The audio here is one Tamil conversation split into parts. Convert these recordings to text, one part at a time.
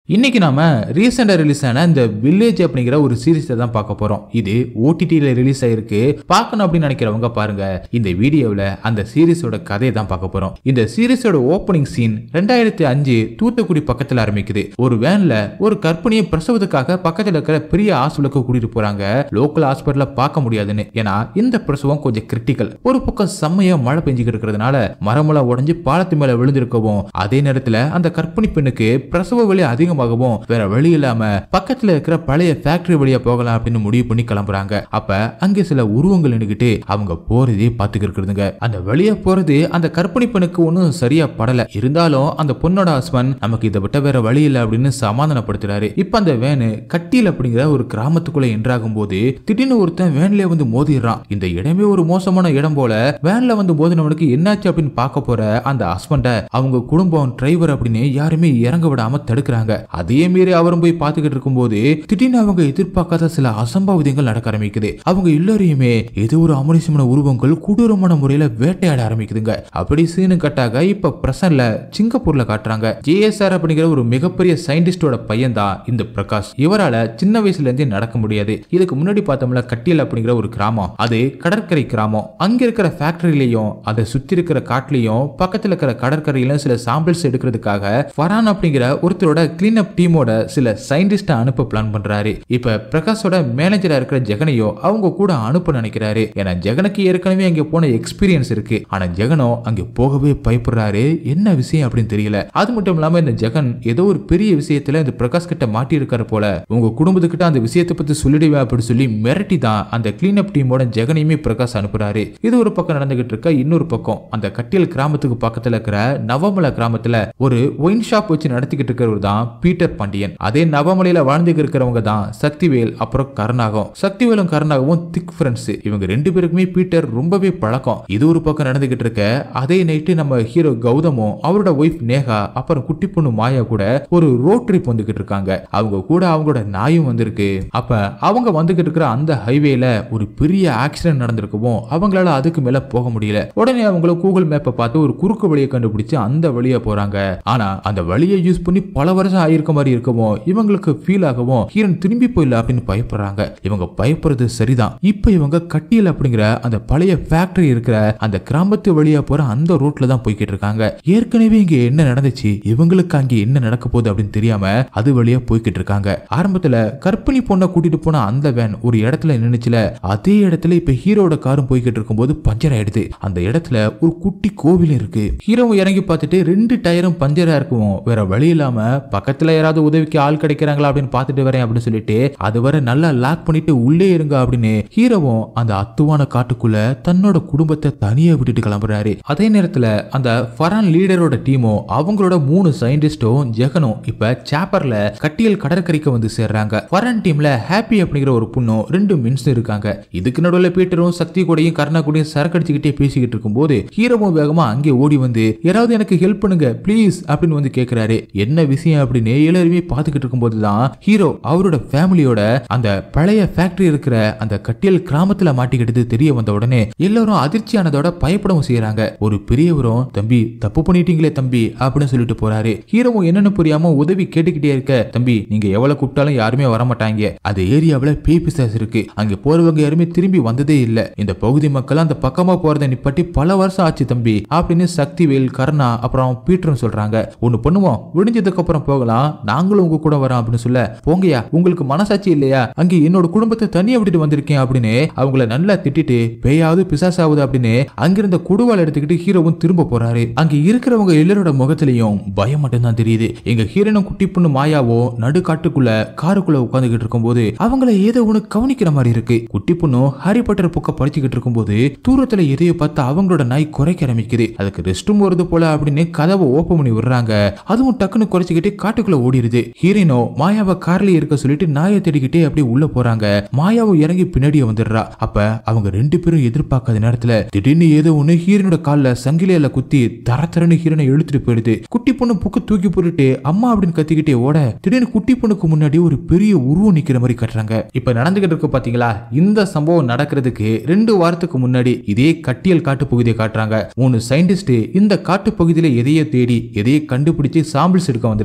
இன்னைக்கு நாம ரீசெண்டா ரிலீஸ் ஆன இந்த வில்லேஜ் அப்படிங்கிற ஒரு சீரிஸை தான் பார்க்க போறோம் இது ஓடிடியில ரிலீஸ் ஆயிருக்கு பார்க்கணும் அப்படின்னு நினைக்கிறவங்க பாருங்க இந்த வீடியோவில் அந்த சீரிஸோட கதையை தான் பார்க்க போறோம் இந்த சீரிஸோட ஓப்பனிங் சீன் ரெண்டாயிரத்தி அஞ்சு தூத்துக்குடி பக்கத்துல ஆரம்பிக்குது ஒரு வேன்ல ஒரு கற்பனையை பிரசவத்துக்காக பக்கத்துல இருக்கிற பெரிய ஹாஸ்பிட்டலுக்கு கூட்டிட்டு போறாங்க லோக்கல் ஹாஸ்பிட்டல்ல பார்க்க முடியாதுன்னு ஏன்னா இந்த பிரசவம் கொஞ்சம் கிரிட்டிக்கல் ஒரு பக்கம் செம்மையா மழை பெஞ்சுக்கிட்டு இருக்கிறதுனால மரமெல்லாம் உடைஞ்சு பாலத்து மேல விழுந்திருக்கவும் அதே நேரத்துல அந்த கற்பிணி பெண்ணுக்கு பிரசவ வலி அதிகமாகவும் வேற வழி இல்லாம பக்கத்துல இருக்கிற பழைய ஃபேக்டரி வழியா போகலாம் அப்படின்னு முடிவு பண்ணி கிளம்புறாங்க அப்ப அங்க சில உருவங்கள் நின்னுக்கிட்டு அவங்க போறதே பாத்துக்கிட்டு இருக்குதுங்க அந்த வழியா போறது அந்த கற்பிணி பெண்ணுக்கு ஒன்றும் சரியா படல இருந்தாலும் அந்த பொண்ணோட ஹஸ்பண்ட் நமக்கு இதை விட்ட வேற வழி இல்லை அப்படின்னு சமாதானப்படுத்துறாரு இப்ப அந்த வேனு கட்டியில் அப்படிங்கிற ஒரு கிராமத்துக்குள்ள என்றாகும் போது திடீர்னு ஒருத்தன் வேன்லயே வந்து மோதிடுறான் இந்த இடமே ஒரு மோசமான இடம் போல வேன்ல வந்து மோதினவனுக்கு என்னாச்சு அப்படின்னு பார்க்க போற அந்த ஹஸ்பண்ட அவங்க குடும்பம் டிரைவர் அப்படின்னு யாருமே இறங்க விடாம தடுக்கிறாங்க அதே மீறி அவரும் போய் பார்த்துக்கிட்டு இருக்கும்போது திடீர்னு அவங்க எதிர்பார்க்காத சில அசம்பாவிதங்கள் நடக்க ஆரம்பிக்குது அவங்க எல்லாரையுமே ஏதோ ஒரு அமரிசமான உருவங்கள் கொடூரமான முறையில வேட்டையாட ஆரம்பிக்குதுங்க அப்படி சீனு கட்டாக இப்ப பிரசன்ல சிங்கப்பூர்ல காட்டுறாங்க ஜேஎஸ்ஆர் அப்படிங்கிற ஒரு மிகப்பெரிய சயின்டிஸ்டோட பையன் தான் இந்த பிரகாஷ் இவரால சின்ன வயசுல இருந்தே நடக்க முடியாது இதுக்கு முன்னாடி பார்த்தோம்ல கட்டியல் அப்படிங்கிற ஒரு கிராமம் அது கடற்கரை கிராமம் அங்க இருக்கிற ஃபேக்டரியிலையும் அதை சுத்தி இருக்கிற காட்டுலயும் பக்கத்துல இருக்கிற கடற்கரையிலும் சில சாம்பிள்ஸ் எடுக்கிறதுக்காக ஃபரான் அப்படிங்கிற ஒருத்தரோட கிளீன் அப் டீமோட சில சயின்டிஸ்ட அனுப்ப பிளான் பண்றாரு இப்ப பிரகாஷோட மேனேஜரா இருக்கிற ஜெகனையோ அவங்க கூட அனுப்ப நினைக்கிறாரு ஏன்னா ஜெகனுக்கு ஏற்கனவே அங்க போன எக்ஸ்பீரியன்ஸ் இருக்கு ஆனா ஜெகனோ அங்க போகவே பயப்படுறாரு என்ன விஷயம் அப்படின்னு தெரியல அது மட்டும் இல்லாம இந்த ஜெகன் ஏதோ ஒரு பெரிய விஷயத்துல இந்த பிரகாஷ் கிட்ட மாட்டி இருக்காரு போல உங்க குடும்பத்துக்கிட்ட அந்த விஷயத்தை பத்தி சொல்லிடுவே அப்படின்னு சொல்லி மிரட்டி தான் அந்த கிளீன் அப் டீமோட ஜெகனையுமே பிரகாஷ் அனுப்புறாரு இது ஒரு பக்கம் நடந்துகிட்டு இருக்க இன்னொரு பக்கம் அந்த கட்டியல் கிராமத்துக்கு பக்கத்துல இருக்கிற நவமலை கிராமத்துல ஒரு ஒயின் ஷாப் வச்சு நடத்திக்கிட்டு இருக்கிறவர் தான் பீட்டர் பாண்டியன் அதே நவமலையில வாழ்ந்துட்டு இருக்கிறவங்க தான் சக்திவேல் அப்புறம் கருணாகம் சக்திவேலும் கருணாகவும் திக் ஃப்ரெண்ட்ஸ் இவங்க ரெண்டு பேருக்குமே பீட்டர் ரொம்பவே பழக்கம் இது ஒரு பக்கம் நடந்துகிட்டு இருக்க அதே நைட்டு நம்ம ஹீரோ கௌதமும் அவரோட ஒய்ஃப் நேகா அப்புறம் குட்டி பொண்ணு மாயா கூட ஒரு ரோட் ட்ரிப் வந்துகிட்டு இருக்காங்க அவங்க கூட அவங்களோட நாயும் வந்திருக்கு அப்ப அவங்க வந்துகிட்டு இருக்கிற அந்த ஹைவேல ஒரு பெரிய ஆக்சிடென்ட் நடந்திருக்கவும் அவங்களால அதுக்கு மேல போக முடியல உடனே அவங்கள கூகுள் மேப்பை பார்த்து ஒரு குறுக்கு வழியை கண்டுபிடிச்சு அந்த வழியா போறாங்க ஆனா அந்த வழியை யூஸ் பண்ணி பல வருஷம் ஆயிருக்க மாதிரி இருக்கவும் இவங்களுக்கு ஃபீல் ஆகவும் ஹீரன் திரும்பி போயிடல அப்படின்னு பயப்படுறாங்க இவங்க பயப்படுறது சரிதான் இப்ப இவங்க கட்டியல் அப்படிங்கிற அந்த பழைய ஃபேக்டரி இருக்கிற அந்த கிராமத்து வழியா போற அந்த ரோட்ல தான் போய்கிட்டு இருக்காங்க ஏற்கனவே இங்க என்ன நடந்துச்சு இவங்களுக்கு அங்க என்ன நடக்க போகுது அப்படின்னு தெரியாம அது வழியா போய்கிட்டு இருக்காங்க ஆரம்பத்துல கற்பிணி பொண்ணை கூட்டிட்டு போன அந்த வேன் ஒரு இடத்துல நின்னுச்சுல அதே இடத்துல இப்ப ஹீரோட காரும் போய்கிட்டு இருக்கும்போது பஞ்சர் ஆயிடுது அந்த இடத்துல ஒரு குட்டி கோவில் இருக்கு ஹீரோவும் இறங்கி பார்த்துட்டு ரெண்டு டயரும் பஞ்சரா இருக்கும் வேற வழி இல்லாம பக்கத்துல யாராவது உதவிக்கு ஆள் கிடைக்கிறாங்களா அப்படின்னு பார்த்துட்டு வரேன் அப்படின்னு சொல்லிட்டு அது வரை நல்லா லாக் பண்ணிட்டு உள்ளே இருங்க அப்படின்னு ஹீரோவும் அந்த அத்துவான காட்டுக்குள்ள தன்னோட குடும்பத்தை தனியா விட்டுட்டு கிளம்புறாரு அதே நேரத்துல அந்த ஃபரான் லீடரோட டீமும் அவங்களோட மூணு சயின்டிஸ்டும் ஜெகனும் இப்ப சாப்பர்ல கட்டியல் கடற்கரைக்கு வந்து சேர்றாங்க ஃபரான் டீம்ல ஹாப்பி அப்படிங்கிற ஒரு பொண்ணும் ரெண்டு மின்ஸ் இருக்காங்க இதுக்கு நடுவில் பீட்டரும் சக்தி கூடயும் கருணா கூடயும் சரக்கு அடிச்சுக்கிட்டே பேசிக்கிட்டு இருக்கும்போது ஹீரோவும் வேகமா அங்கே ஓடி வந்து யாராவது எனக்கு ஹெல்ப் பண்ணுங்க ப்ளீஸ் அப்படின்னு வந்து கேக்குறாரு என்ன விஷயம் அப்படின்னு எல்லாருமே பார்த்துக்கிட்டு இருக்கும்போது தான் ஹீரோ அவரோட ஃபேமிலியோட அந்த பழைய ஃபேக்டரி இருக்கிற அந்த கட்டியல் கிராமத்துல மாட்டிக்கிட்டது தெரிய வந்த உடனே எல்லாரும் அதிர்ச்சியானதோட பயப்படவும் செய்யறாங்க ஒரு பெரியவரும் தம்பி தப்பு பண்ணிட்டீங்களே தம்பி அப்படின்னு சொல்லிட்டு போறாரு ஹீரோவும் என்னன்னு புரியாம உதவி கேட்டுக்கிட்டே இருக்க தம்பி நீங்க எவ்வளவு கூப்பிட்டாலும் யாருமே வர மாட்டாங்க அந்த ஏரியாவுல பேய் பிசாஸ் இருக்கு அங்க போறவங்க யாருமே திரும்பி வந்ததே இல்ல இந்த பகுதி மக்கள் அந்த பக்கமா போறதை நிப்பாட்டி பல வருஷம் ஆச்சு தம்பி அப்படின்னு சக்திவேல் கருணா அப்புறம் பீட்டரும் சொல்றாங்க ஒண்ணு பண்ணுவோம் விடிஞ்சதுக்கு அப்புறம் போகலாம் நாங்களும் உங்க கூட வரோம் அப்படின்னு சொல்ல போங்கயா உங்களுக்கு மனசாட்சி இல்லையா அங்க என்னோட குடும்பத்தை தனியா விட்டுட்டு வந்திருக்கேன் அப்படின்னு அவங்கள நல்லா திட்டிட்டு பேயாவது பிசாசாவது அப்படின்னு அங்கிருந்த குடுவால் எடுத்துக்கிட்டு ஹீரோவும் திரும்ப போறாரு அங்க இருக்கிறவங்க எல்லாரோட முகத்திலையும் பயம் மட்டும்தான் தெரியுது எங்க ஹீரோனும் குட்டி பொண்ணு மாயாவோ நடு காட்டுக்குள்ள காருக்குள்ள உட்காந்துக்கிட்டு இருக்கும்போது அவங்கள ஏதோ ஒண்ணு கவனிக்கிற மாதிரி இருக்கு குட்டி பொண்ணும் ஹாரி பாட்டர் புக்க படிச்சுக்கிட்டு இருக்கும்போது தூரத்துல எதையோ பார்த்து அவங்களோட நாய் குறைக்க ஆரம்பிக்குது அதுக்கு ரெஸ்ட் ரூம் வருது போல அப்படின்னு கதவை ஓப்பன் பண்ணி விடுறாங்க அதுவும் டக்குன்னு குறைச்சிக்கிட்டு காட்டுக்குள்ள ஓடிடுது ஹீரோனோ மாயாவை கார்ல இருக்க சொல்லிட்டு நாயை தேடிக்கிட்டே அப்படியே உள்ள போறாங்க மாயாவும் இறங்கி பின்னாடியே வந்துடுறா அப்ப அவங்க ரெண்டு பேரும் எதிர்பார்க்காத நேரத்துல திடீர்னு ஏதோ ஒண்ணு ஹீரோனோட கால்ல சங்கிலியால குத்தி தர தரன்னு ஹீரோனை இழுத்துட்டு போயிடுது குட்டி பொண்ணு புக்கு தூக்கி போட்டுட்டு அம்மா அப்படின்னு கத்திக்கிட்டே ஓட திடீர்னு குட்டி பொண்ணுக்கு முன்னாடி ஒரு பெரிய உருவம் நிக்கிற மாதிரி கட்டுறாங்க இப்ப நடந்துகிட்டு இருக்கு பாத்தீங்களா இந்த சம்பவம் நடக்கிறதுக்கு ரெண்டு வாரத்துக்கு முன்னாடி இதே கட்டியல் காட்டு பகுதியை காட்டுறாங்க மூணு சயின்டிஸ்ட் இந்த காட்டு பகுதியில எதையோ தேடி எதையோ கண்டுபிடிச்சு சாம்பிள்ஸ் எடுக்க வந்திருக்காங்க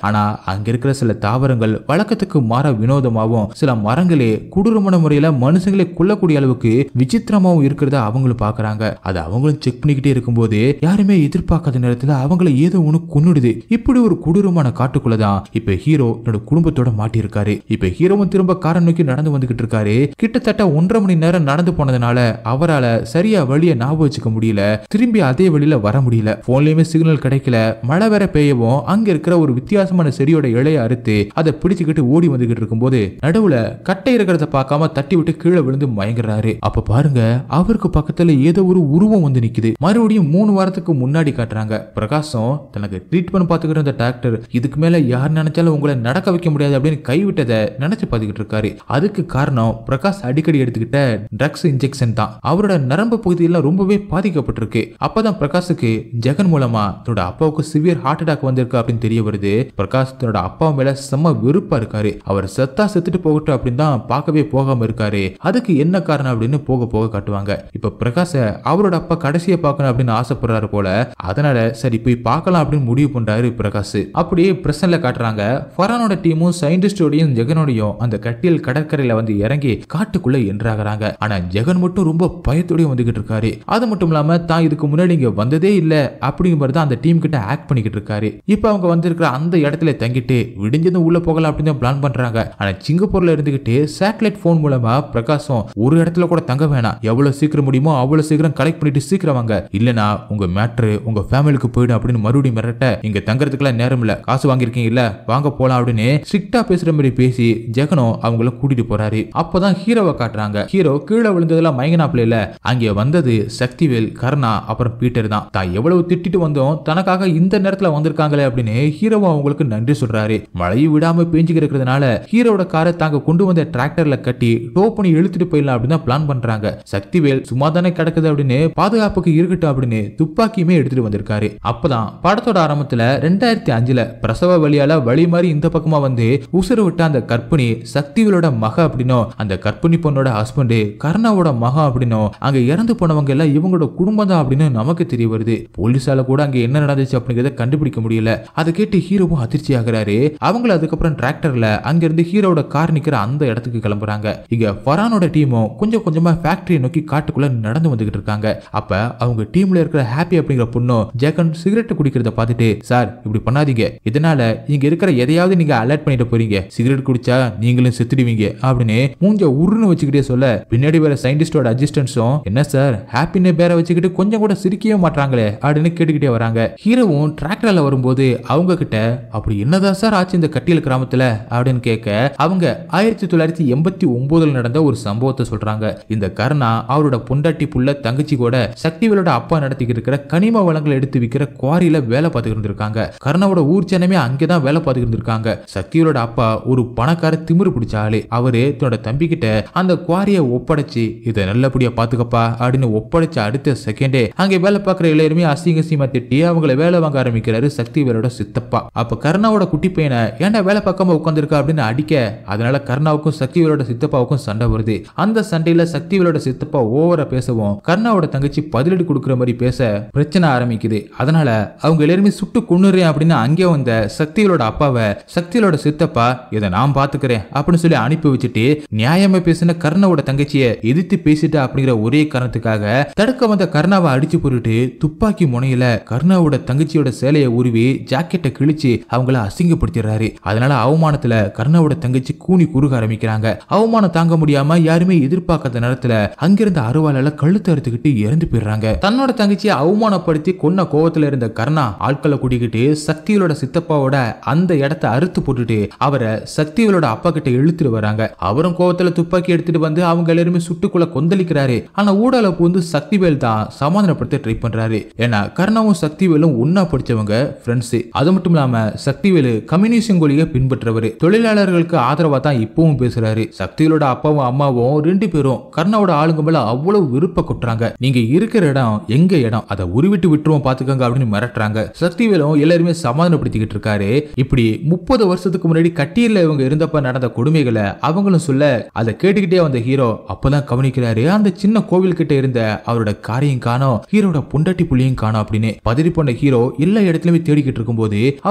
ஆனா அங்க இருக்கிற சில தாவரங்கள் வழக்கத்துக்கு மாற வினோதமாவும் சில மரங்களே கொடூரமான முறையில மனுஷங்களை கொல்லக்கூடிய அளவுக்கு விசித்திரமாவும் இருக்கிறத அவங்களும் பாக்குறாங்க அது அவங்களும் செக் பண்ணிக்கிட்டே இருக்கும்போது யாருமே எதிர்பார்க்காத நேரத்துல அவங்கள ஏதோ ஒண்ணு கொன்னுடுது இப்படி ஒரு கொடூரமான காட்டுக்குள்ளதான் இப்ப ஹீரோ தன்னோட குடும்பத்தோட மாட்டியிருக்காரு இப்ப ஹீரோவும் திரும்ப காரை நோக்கி நடந்து வந்துகிட்டு இருக்காரு கிட்டத்தட்ட ஒன்றரை மணி நேரம் நடந்து போனதுனால அவரால சரியா வழிய ஞாபகம் வச்சுக்க முடியல திரும்பி அதே வழியில வர முடியல போன்லயுமே சிக்னல் கிடைக்கல மழை வேற பெய்யவும் அங்க இருக்கிற ஒரு வித்தியாசமான செடியோட இலைய அறுத்து அதை பிடிச்சுக்கிட்டு ஓடி வந்துகிட்டு இருக்கும்போது நடுவுல கட்டை இருக்கிறத பார்க்காம தட்டி விட்டு கீழே விழுந்து மயங்குறாரு அப்ப பாருங்க அவருக்கு பக்கத்துல ஏதோ ஒரு உருவம் வந்து நிக்குது மறுபடியும் மூணு வாரத்துக்கு முன்னாடி காட்டுறாங்க பிரகாசம் தனக்கு ட்ரீட்மெண்ட் பார்த்துக்கிட்டு இருந்த டாக்டர் இதுக்கு மேல யார் நினைச்சாலும் உங்களை நடக்க வைக்க முடியாது அப்படின்னு கைவிட்டதை நினைச்சு பார்த்துக்கிட்டு இருக்காரு அதுக்கு காரணம் பிரகாஷ் அடிக்கடி எடுத்துக்கிட்ட ட்ரக்ஸ் இன்ஜெக்ஷன் தான் அவரோட நரம்பு பகுதியெல்லாம் ரொம்பவே பாதிக்கப்பட்டிருக்கு அப்பதான் பிரகாஷுக்கு ஜெகன் மூலமா தன்னோட அப்பாவுக்கு சிவியர் ஹார்ட் அட்டாக் வந்திருக்கு அப்படின்னு தெரிய வருது பிரகாஷ் தன்னோட அப்பா மேல செம்ம வெறுப்பா இருக்காரு அவர் செத்தா செத்துட்டு போகட்டும் அப்படின்னு தான் பார்க்கவே போகாம இருக்காரு அதுக்கு என்ன காரணம் அப்படின்னு போக போக காட்டுவாங்க இப்ப பிரகாஷ அவரோட அப்பா கடைசியை பார்க்கணும் அப்படின்னு ஆசைப்படுறாரு போல அதனால சரி போய் பார்க்கலாம் அப்படின்னு முடிவு பண்றாரு பிரகாஷ் அப்படியே பிரசன்ல காட்டுறாங்க ஃபரானோட டீமும் சயின்டிஸ்டோடையும் ஜெகனோடையும் அந்த கட்டியல் கடற்கரையில வந்து இறங்கி காட்டுக்குள்ள என்றாகிறாங்க ஆனா ஜெகன் மட்டும் ரொம்ப பயத்தோடய வந்துகிட்டு இருக்காரு அது மட்டும் இல்லாம தான் இதுக்கு முன்னாடி இங்க வந்ததே இல்ல அப்படிங்கிற மாதிரி தான் அந்த டீம் கிட்ட ஆக்ட் பண்ணிக்கிட்டு இருக்காரு இப்போ அவங்க வந்திருக்கிற அந்த இடத்துல தங்கிட்டு விடிஞ்சதும் உள்ள போகலாம் அப்படின்னு தான் பிளான் பண்றாங்க ஆனா சிங்கப்பூர்ல இருந்துகிட்டு சேட்டலைட் போன் மூலமா பிரகாசம் ஒரு இடத்துல கூட தங்க வேணாம் எவ்வளவு சீக்கிரம் முடியுமோ அவ்வளவு சீக்கிரம் கலெக்ட் பண்ணிட்டு சீக்கிரம் வாங்க இல்லனா உங்க மேட்ரு உங்க ஃபேமிலிக்கு போயிடும் அப்படின்னு மறுபடியும் மிரட்ட இங்க தங்கறதுக்குலாம் நேரம் இல்ல காசு வாங்கியிருக்கீங்க இல்ல வாங்க போலாம் அப்படின்னு ஸ்ட்ரிக்டா பேசுற மாதிரி பேசி ஜெகனோ அவங்கள கூட்டிட்டு போறாரு அப்பதான் ஹீரோவை காட்டுறாங்க ஹீரோ கீழே விழுந்ததெல்லாம் மயங்கினாப்ல இல்ல அங்கே வந்தது சக்திவேல் கர்ணா அப்புறம் பீட்டர் தான் தான் எவ்வளவு திட்டிட்டு வந்தோம் தனக்காக இந்த நேரத்துல வந்திருக்காங்களே அப்படின்னு ஹீரோவும் அவங்களுக்கு நன்றி சொல்றாரு மழையும் விடாம பேஞ்சுக்கு இருக்கிறதுனால ஹீரோட காரை தாங்க கொண்டு வந்த டிராக்டர்ல கட்டி டோ பண்ணி இழுத்துட்டு போயிடலாம் அப்படின்னு தான் பிளான் பண்றாங்க சக்திவேல் சும்மா தானே கிடக்குது அப்படின்னு பாதுகாப்புக்கு இருக்கட்டும் அப்படின்னு துப்பாக்கியுமே எடுத்துட்டு வந்திருக்காரு அப்பதான் படத்தோட ஆரம்பத்துல ரெண்டாயிரத்தி அஞ்சுல பிரசவ வழியால வழி மாதிரி இந்த பக்கமா வந்து உசுறு விட்ட அந்த கற்பிணி சக்திவேலோட மக அப்படின்னும் அந்த கற்பிணி பொண்ணோட ஹஸ்பண்ட் கர்ணாவோட மக அப்படின்னும் அங்க இறந்து போனவங்க எல்லாம் இவங்களோட குடும்பம் தான் அப்படின்னு நமக்கு தெரிய வருது போலீஸால கூட அங்க என்ன நடந்துச்சு அப்படிங்கறத கண்டுபிடிக்க முடியல அதை கேட்டு ஹீரோவும் அதிர்ச்சி ஆகுறாரு அவங்கள அதுக்கப்புறம் டிராக்டர்ல அங்கிருந்து ஹீரோட கார் நிக்கிற அந்த இடத்துக்கு கிளம்புறாங்க இங்க ஃபரானோட டீமும் கொஞ்சம் கொஞ்சமா ஃபேக்டரியை நோக்கி காட்டுக்குள்ள நடந்து வந்துகிட்டு இருக்காங்க அப்ப அவங்க டீம்ல இருக்கிற ஹாப்பி அப்படிங்கிற பொண்ணும் ஜெகன் சிகரெட் குடிக்கிறத பார்த்துட்டு சார் இப்படி பண்ணாதீங்க இதனால இங்க இருக்கிற எதையாவது நீங்க அலர்ட் பண்ணிட்டு போறீங்க சிகரெட் குடிச்சா நீங்களும் செத்துடுவீங்க அப்படின்னு மூஞ்ச உருன்னு வச்சுக்கிட்டே சொல்ல பின்னாடி வேற சயின்டிஸ்டோட அசிஸ்டன்ஸும் என்ன சார் ஹாப்பினே பேரை வச்சுக்கிட்டு கொஞ்சம் கூட சிரிக்கவே மாட்டாங்களே அப்படின்னு கேட்டுக்கிட்டே வராங்க ஹீரோவும் டிராக்டர்ல வரும்போது அவங்க கிட்ட அப்படி என்னதான் சார் ஆச்சு இந்த கட்டியல் கிராமத்துல அப்படின்னு கேட்க அவங்க ஆயிரத்தி தொள்ளாயிரத்தி எண்பத்தி ஒன்பதுல நடந்த ஒரு சம்பவத்தை சொல்றாங்க இந்த கர்ணா அவரோட பொண்டாட்டி புள்ள தங்கச்சி கூட சக்திவேலோட அப்பா நடத்திக்கிட்டு இருக்கிற கனிம வளங்களை எடுத்து விற்கிற குவாரியில வேலை பார்த்துக்கிட்டு இருந்திருக்காங்க கர்ணாவோட ஊர் ஜனமே அங்கதான் வேலை பார்த்துக்கிட்டு இருந்திருக்காங்க சக்திவேலோட அப்பா ஒரு பணக்கார திமிரு பிடிச்ச ஆளு அவரு தன்னோட தம்பி கிட்ட அந்த குவாரியை ஒப்படைச்சு இதை நல்லபடியா பாத்துக்கப்பா அப்படின்னு ஒப்படைச்ச அடுத்த செகண்டே அங்க வேலை பார்க்குற எல்லாருமே அசிங்க அசிங்கமா திட்டி அவங்கள வேலை வாங்க ஆரம்பிக்கிறாரு சக்திவேலோட சித்தப்பா அப்ப கர்ணாவோட குட்டி பையனை ஏன்டா வேலை பார்க்காம உட்காந்துருக்கா அப்படின்னு அடிக்க அதனால கர்ணாவுக்கும் சக்திவேலோட சித்தப்பாவுக்கும் சண்டை வருது அந்த சண்டையில சக்திவேலோட சித்தப்பா ஓவரா பேசவும் கர்ணாவோட தங்கச்சி பதிலடி கொடுக்குற மாதிரி பேச பிரச்சனை ஆரம்பிக்குது அதனால அவங்க எல்லாருமே சுட்டு கொன்னுறேன் அப்படின்னு அங்கே வந்த சக்திகளோட அப்பாவை சக்திகளோட சித்தப்பா இதை நான் பாத்துக்கிறேன் அப்படின்னு சொல்லி அனுப்பி வச்சுட்டு நியாயமா பேசின கர்ணாவோட தங்கச்சியை எதிர்த்து பேசிட்டா அப்படிங்கிற ஒரே காரணத்துக்காக தடுக்க வந்த கர்ணாவை அடிச்சு போட்டுட்டு துப்பாக்கி முனையில கர்ணாவோட தங்கச்சியோட சேலையை உருவி ஜாக்கெட்டை கிழிச்சு அவங்கள அசிங்கப்படுத்திடுறாரு அதனால அவமானத்துல கர்ணாவோட தங்கச்சி கூனி குறுக ஆரம்பிக்கிறாங்க அவமானம் தாங்க முடியாம யாருமே எதிர்பார்க்காத நேரத்துல அங்கிருந்த அருவாளால கழுத்து அறுத்துக்கிட்டு இறந்து போயிடுறாங்க தன்னோட தங்கச்சியை அவமானப்படுத்தி கொன்ன கோவத்துல இருந்த கர்ணா ஆட்களை கூட்டிக்கிட்டு சக்திகளோட சித்தப்பாவோட அந்த இடத்த அறுத்து போட்டுட்டு அவரை சக்திகளோட அப்பா கிட்ட இழுத்துட்டு வராங்க அவரும் கோவத்துல துப்பாக்கி எடுத்துட்டு வந்து அவங்க எல்லாருமே சுட்டுக்குள்ள கொந்தளிக்கிறாரு ஆனா ஊடால பூந்து சக்திவேல் தான் சமாதானப்படுத்த ட்ரை பண்றாரு ஏன்னா கர்ணாவும் சக்திவேலும் ஒன்னா படிச்சவங்க ஃப்ரெண்ட்ஸ் அது மட்டும் இல்லாம சக்திவேலு கம்யூனிசம் கொள்கையை பின்பற்றவர் தொழிலாளர்களுக்கு ஆதரவா தான் இப்பவும் பேசுறாரு சக்திகளோட அப்பாவும் அம்மாவும் ரெண்டு பேரும் கர்ணாவோட ஆளுங்க மேல அவ்வளவு விருப்ப கொட்டுறாங்க நீங்க இருக்கிற இடம் எங்க இடம் அதை உருவிட்டு விட்டுருவோம் பாத்துக்கோங்க அப்படின்னு மிரட்டுறாங்க சக்திவேலும் எல்லாருமே சமாதானப்படுத்திக்கிட்டு இருக்காரு இப்படி முப்பது வருஷத்துக்கு முன்னாடி கட்டியில இவங்க இருந்தப்ப நடந்த கொடுமைகளை அவங்களும் சொல்ல அதை கேட்டுக்கிட்டே வந்த ஹீரோ அப்பதான் கவனிக்கிறாரு அந்த சின்ன கோவில் கிட்ட இருந்த அவரோட காரியம் காணோம் ஹீரோட பொண்டாட்டி புள்ளியும் காணோம் அப்படின்னு பதறி போன ஹீரோ எல்லா இடத்துலயுமே தேடிக்கிட்டு இருக்கும்போது அவருக்கு குட்டி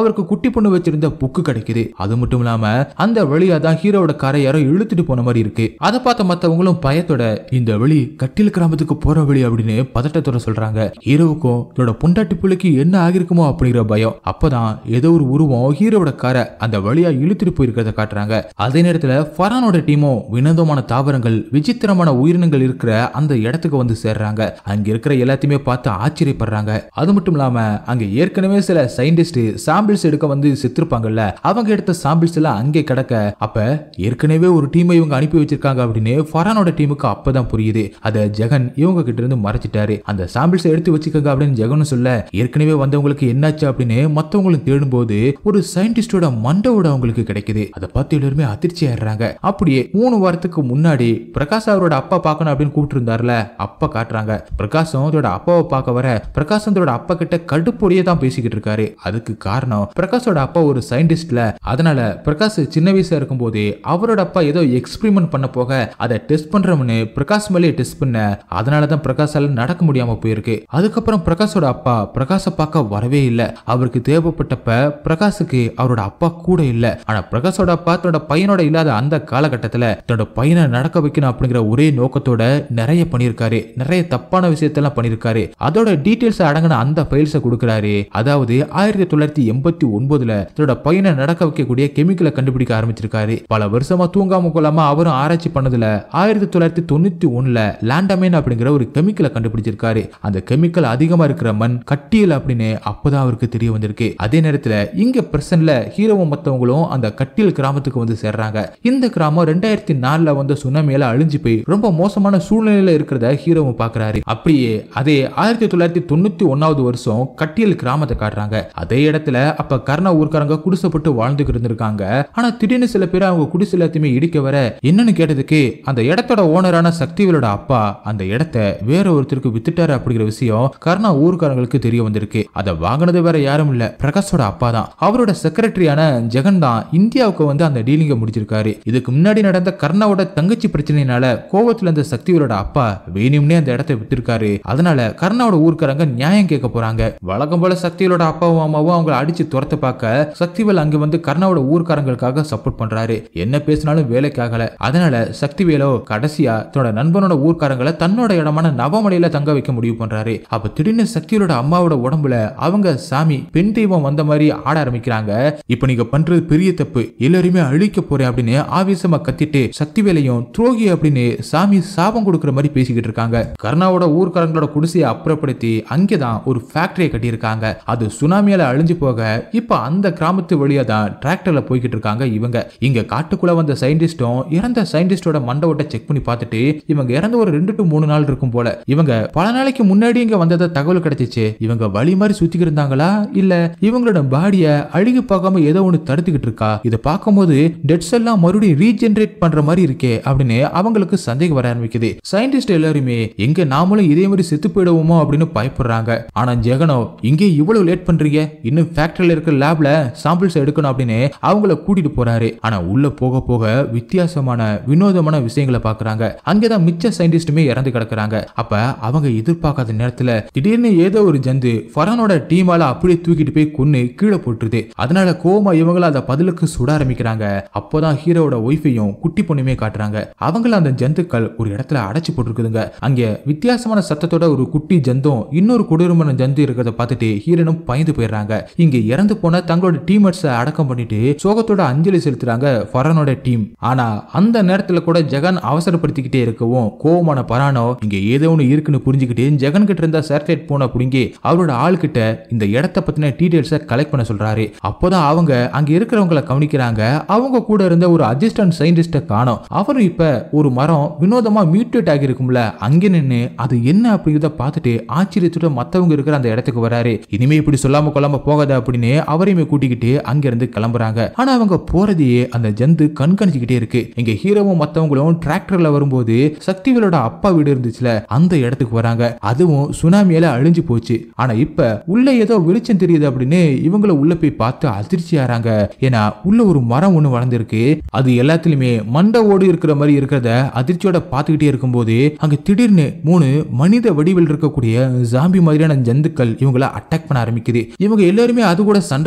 குட்டி பொண்ணு வச்சிருந்த புக்கு கிடைக்குது அது மட்டும் இல்லாம அந்த வழியா தான் ஹீரோவோட காரை யாரோ இழுத்துட்டு போன மாதிரி இருக்கு அதை பார்த்த மத்தவங்களும் பயத்தோட இந்த வழி கட்டில் கிராமத்துக்கு போற வழி அப்படின்னு பதட்டத்தோட சொல்றாங்க ஹீரோவுக்கும் இதோட பொண்டாட்டி பிள்ளைக்கு என்ன ஆகிருக்குமோ அப்படிங்கிற பயம் அப்பதான் ஏதோ ஒரு உருவம் ஹீரோவோட காரை அந்த வழியா இழுத்துட்டு போயிருக்கிறத காட்டுறாங்க அதே நேரத்துல ஃபரானோட டீமும் வினோதமான தாவரங்கள் விசித்திரமான உயிரினங்கள் இருக்கிற அந்த இடத்துக்கு வந்து சேர்றாங்க அங்க இருக்கிற எல்லாத்தையுமே பார்த்து ஆச்சரியப்படுறாங்க அது மட்டும் இல்லாம அங்க ஏற்கனவே சில சயின்டிஸ்ட் சாம்பிள்ஸ் எடுக்க வந்து செத்துருப்பாங்கல்ல அவங்க எடுத்த சாம்பிள்ஸ் எல்லாம் அங்கே கிடக்க அப்ப ஏற்கனவே ஒரு டீமை இவங்க அனுப்பி வச்சிருக்காங்க அப்படின்னு ஃபரானோட டீமுக்கு அப்பதான் புரியுது அதை ஜெகன் இவங்க கிட்ட இருந்து மறைச்சிட்டாரு அந்த சாம்பிள்ஸ் எடுத்து வச்சுக்கோங்க அப்படின்னு ஜெகனும் சொல்ல ஏற்கனவே வந்தவங்களுக்கு என்னாச்சு அப்படின்னு மத்தவங்களும் தேடும்போது ஒரு சயின்டிஸ்டோட மண்டவோட அவங்களுக்கு கிடைக்குது அதை பார்த்து எல்லாருமே அதிர்ச்சி ஆயிடுறாங்க அப்படியே மூணு வாரத்துக்கு முன்னாடி பிரகாஷ் அவரோட அப்பா பார்க்கணும் அப்படின்னு கூப்பிட்டு இருந்தார்ல அப்பா காட்டுறாங்க பிரகாஷம் அதோட அப்பாவை பார்க்க வர பிரகாஷ் அதோட அப்பா கிட்ட கடுப்பொடியே தான் பேசிக்கிட்டு இருக்காரு அதுக்கு காரணம் பிரகாஷோட அப்பா ஒரு சயின்டிஸ்ட்ல அதனால பிரகாஷ் சின்ன வயசா இருக்கும்போதே அவரோட அப்பா ஏதோ எக்ஸ்பெரிமெண்ட் பண்ண போக அதை டெஸ்ட் பண்றவனு பிரகாஷ் மேலே டெஸ்ட் பண்ண அதனால தான் பிரகாஷால நடக்க முடியாம போயிருக்கு அதுக்கப்புறம் பிரகாஷோட அப்பா பிரகாஷை பார்க்க வரவே இல்லை அவருக்கு தேவைப்பட்டப்ப பிரகாஷுக்கு அவரோட அப்பா கூட இல்ல ஆனா பிரகாஷோட அப்பா தன்னோட பையனோட இல்லாத அந்த காலகட்டத்துல தன்னோட பையனை நடக்க வைக்கணும் அப்படிங்கிற ஒரே நோக்கத்தோட நிறைய பண்ணியிருக்காரு நிறைய தப்பான விஷயத்தெல்லாம் பண்ணியிருக்காரு அதோட டீடைல்ஸ் அடங்கின அந்த ஃபைல்ஸை கொடுக்குறாரு அதாவது ஆயிரத்தி தொள்ளாயிரத்தி எண்பத்தி ஒன்பதுல தன்னோட பையனை நடக்க வைக்கக்கூடிய கெமிக்கலை கண்டுபிடிக்க ஆரம்பிச்சிருக்காரு பல வருஷமா தூங்காம கொள்ளாம அவரும் ஆராய்ச்சி பண்ணதுல ஆயிரத்தி தொள்ளாயிரத்தி தொண்ணூத்தி ஒண்ணுல லாண்டமைன் அப்படிங்கிற ஒரு கெமிக்கலை கண்டுபிடிச்சிருக்காரு அந்த கெமிக்கல் அதிகமா இருக்கிற மண் கட்டியல் அப்படின்னு அப்பதான் அவருக்கு தெரிய வந்திருக்கு அதே நேரத்துல இங்க பிரசன்ட்ல ஹீரோவும் மத்தவங்களும் அந்த கட்டியல் கிராமத்துக்கு வந்து சேர்றாங்க இந்த கிராமம் ரெண்டாயிரத்தி நாலுல வந்த சுனாமியால அழிஞ்சு போய் ரொம்ப மோசமான சூழ்நிலையில இருக்கிறத ஹீரோவும் பாக்குறாரு அப்படியே அதே ஆயிரத்தி தொள்ளாயிரத்தி தொண்ணூத்தி ஒன்னாவது வருஷம் கட்டியல் கிராமத்தை காட்டுறாங்க அதே இடத்துல அப்ப கர்ணா ஊர்க்காரங்க குடிசைப்பட்டு வாழ்ந்துகிட்டு இருந்திருக்காங்க ஆனா திடீர்னு சில பேர் அவங்க குடிசை எல்லாத்தையுமே இடிக்க வர என்னன்னு கேட்டதுக்கு அந்த இடத்தோட ஓனரான சக்திவேலோட அப்பா அந்த இடத்த வேற ஒருத்தருக்கு வித்துட்டாரு அப்படிங்கிற விஷயம் கர்ணா ஊர்க்காரங்களுக்கு தெரிய வந்திருக்கு அதை வாங்கினது வேற யாரும் இல்ல பிரகாஷோட அப்பா தான் அவரோட செக்ரட்டரியான ஜெகன் தான் இந்தியாவுக்கு வந்து அந்த டீலிங்க முடிச்சிருக்காரு இதுக்கு முன்னாடி நடந்த கர்ணாவோட தங்கச்சி பிரச்சனையினால கோவத்துல இருந்த சக்திவேலோட அப்பா வேணும்னே அந்த இடத்தை வித்திருக்காரு அதனால கர்ணாவோட ஊர்க்காரங்க நியாயம் கேட்க போறாங்க வழக்கம் போல சக்திவேலோட அப்பாவும் அம்மாவும் அவங்கள அடிச்சு துரத்த பார்க்க சக்திவேல் அங்க வந்து கர்ணாவோட ஊர்க்காரங்களுக்காக சப்போர்ட் பண்றாரு என்ன பேசினாலும் வேலைக்கு ஆகல அதனால சக்திவேலோ கடைசியா தன்னோட நண்பனோட ஊர்க்காரங்களை தன்னோட இடமான நவமலையில தங்க வைக்க முடிவு பண்றாரு அப்ப திடீர்னு சக்தியோட அம்மாவோட உடம்புல அவங்க சாமி பெண் தெய்வம் வந்த மாதிரி ஆட ஆரம்பிக்கிறாங்க இப்ப நீங்க பண்றது பெரிய தப்பு எல்லாரையுமே அழிக்க போறேன் அப்படின்னு ஆவேசமா கத்திட்டு சக்திவேலையும் துரோகி அப்படின்னு சாமி சாபம் கொடுக்கிற மாதிரி பேசிக்கிட்டு இருக்காங்க கர்ணாவோட ஊர்க்காரங்களோட குடிசையை அப்புறப்படுத்தி அங்கேதான் ஒரு ஃபேக்டரியை கட்டியிருக்காங்க அது சுனாமியால அழிஞ்சு போக இப்ப அந்த கிராமத்து வழியா தான் டிராக்டர்ல போய்கிட்டு இருக்காங்க இவங்க இங்க காட்டுக்குள்ள வந்த சயின்டிஸ்டும் இறந்த சயின்டிஸ்டோட மண்டபத்தை செக் பண்ணி பார்த்துட்டு இவங்க இறந்து ஒரு ரெண்டு டு மூணு நாள் இருக்கும் போல இவங்க பல நாளைக்கு முன்னாடி இங்க வந்ததா தகவல் கிடைச்சிச்சு இவங்க வழி மாதிரி சுத்திக்கிட்டு இருந்தாங்களா இல்ல இவங்களோட பாடிய அழுகி பார்க்காம ஏதோ ஒண்ணு தடுத்துக்கிட்டு இருக்கா இதை பார்க்கும்போது டெட்ஸ் எல்லாம் மறுபடியும் ரீஜெனரேட் பண்ற மாதிரி இருக்கே அப்படின்னு அவங்களுக்கு சந்தேகம் வர ஆரம்பிக்குது சயின்டிஸ்ட் எல்லாருமே எங்க நாமளும் இதே மாதிரி செத்து போயிடுவோமோ அப்படின்னு பயப்படுறாங்க ஆனா ஜெகனோ இங்கே இவ்வளவு லேட் பண்றீங்க இன்னும் ஃபேக்டரியில இருக்கிற லேப்ல சாம்பிள்ஸ் எடுக்கணும் அப்படின்னு அவங்கள கூட்டிட்டு போறாரு ஆனா உள்ள போக போக வித்தியாசமான வினோதமான விஷயங்களை பாக்குறாங்க அங்கேதான் மிச்ச சயின்டிஸ்டுமே இறந்து கிடக்குறாங்க அப்ப அவங்க எதிர்பார்க்காத நேரத்துல திடீர்னு ஏதோ ஒரு ஜந்து ஃபரானோட டீமால அப்படியே தூக்கிட்டு போய் கொன்னு கீழே போட்டுருது அதனால கோமா இவங்கள அந்த பதிலுக்கு சுட ஆரம்பிக்கிறாங்க அப்போதான் ஹீரோவோட ஒய்ஃபையும் குட்டி பொண்ணுமே காட்டுறாங்க அவங்கள அந்த ஜந்துக்கள் ஒரு இடத்துல அடைச்சு போட்டிருக்குதுங்க அங்க வித்தியாசமான சத்தத்தோட ஒரு குட்டி ஜந்தும் இன்னொரு கொடூரமான ஜந்து இருக்கிறத பார்த்துட்டு ஹீரோனும் பயந்து போயிடுறாங்க இங்க இறந்து போன தங்களோட டீமர்ஸை அடக்கம் பண்ணிட்டு சோகத்தோட அஞ்சலி செலுத்துறாங்க ஃபரானோட டீம் ஆனா அந்த நேரத்துல கூட ஜெகன் அவசரப்படுத்திக்கிட்டே இருக்கவும் கோவமான பரானோ இங்க ஏதோ ஒன்று இருக்குன்னு புரிஞ்சுக்கிட்டு ஜெகன் கிட்ட இருந்த சேட்டலைட் போன புடுங்கி அவரோட ஆள் கிட்ட இந்த இடத்த பத்தின டீடைல்ஸை கலெக்ட் பண்ண சொல்றாரு அப்போதான் அவங்க அங்க இருக்கிறவங்கள கவனிக்கிறாங்க அவங்க கூட இருந்த ஒரு அசிஸ்டன்ட் சயின்டிஸ்ட காணோம் அவரும் இப்ப ஒரு மரம் வினோதமா மியூட்டேட் ஆகி இருக்கும்ல அங்க நின்னு அது என்ன அப்படிங்கிறத பார்த்துட்டு ஆச்சரியத்தோட மத்தவங்க இருக்கிற அந்த இடத்துக்கு வராரு இனிமே இப்படி சொல்லாம கொள்ளாம போகாத அப்படின்னு அவரையுமே கூட்டிக்கிட்டு அங்க இருந்து கிளம்புறாங்க ஆனா அவங்க போறதையே அந்த ஜந்து கண்காணிச்சுக்கிட்டே இருக்கு இங்க ஹீரோவும் மத்தவங்களும் டிராக்டர்ல வரும்போது சக்திவேலோட அப்பா வீடு இருந்துச்சுல அந்த இடத்துக்கு வராங்க அதுவும் சுனாமியால அழிஞ்சு போச்சு ஆனா இப்ப உள்ள ஏதோ வெளிச்சம் தெரியுது அப்படின்னு இவங்கள உள்ள போய் பார்த்து அதிர்ச்சி ஆறாங்க ஏன்னா உள்ள ஒரு மரம் ஒண்ணு வளர்ந்துருக்கு அது எல்லாத்துலயுமே மண்டை ஓடு இருக்கிற மாதிரி இருக்கிறத அதிர்ச்சியோட பார்த்துக்கிட்டே இருக்கும்போது அங்க திடீர்னு மூணு மனித வடிவில் இருக்கக்கூடிய ஜாம்பி மாதிரியான ஜந்துக்கள் இவங்கள அட்டாக் பண்ண ஆரம்பிக்குது இவங்க எல்லாருமே அது கூட சண்டை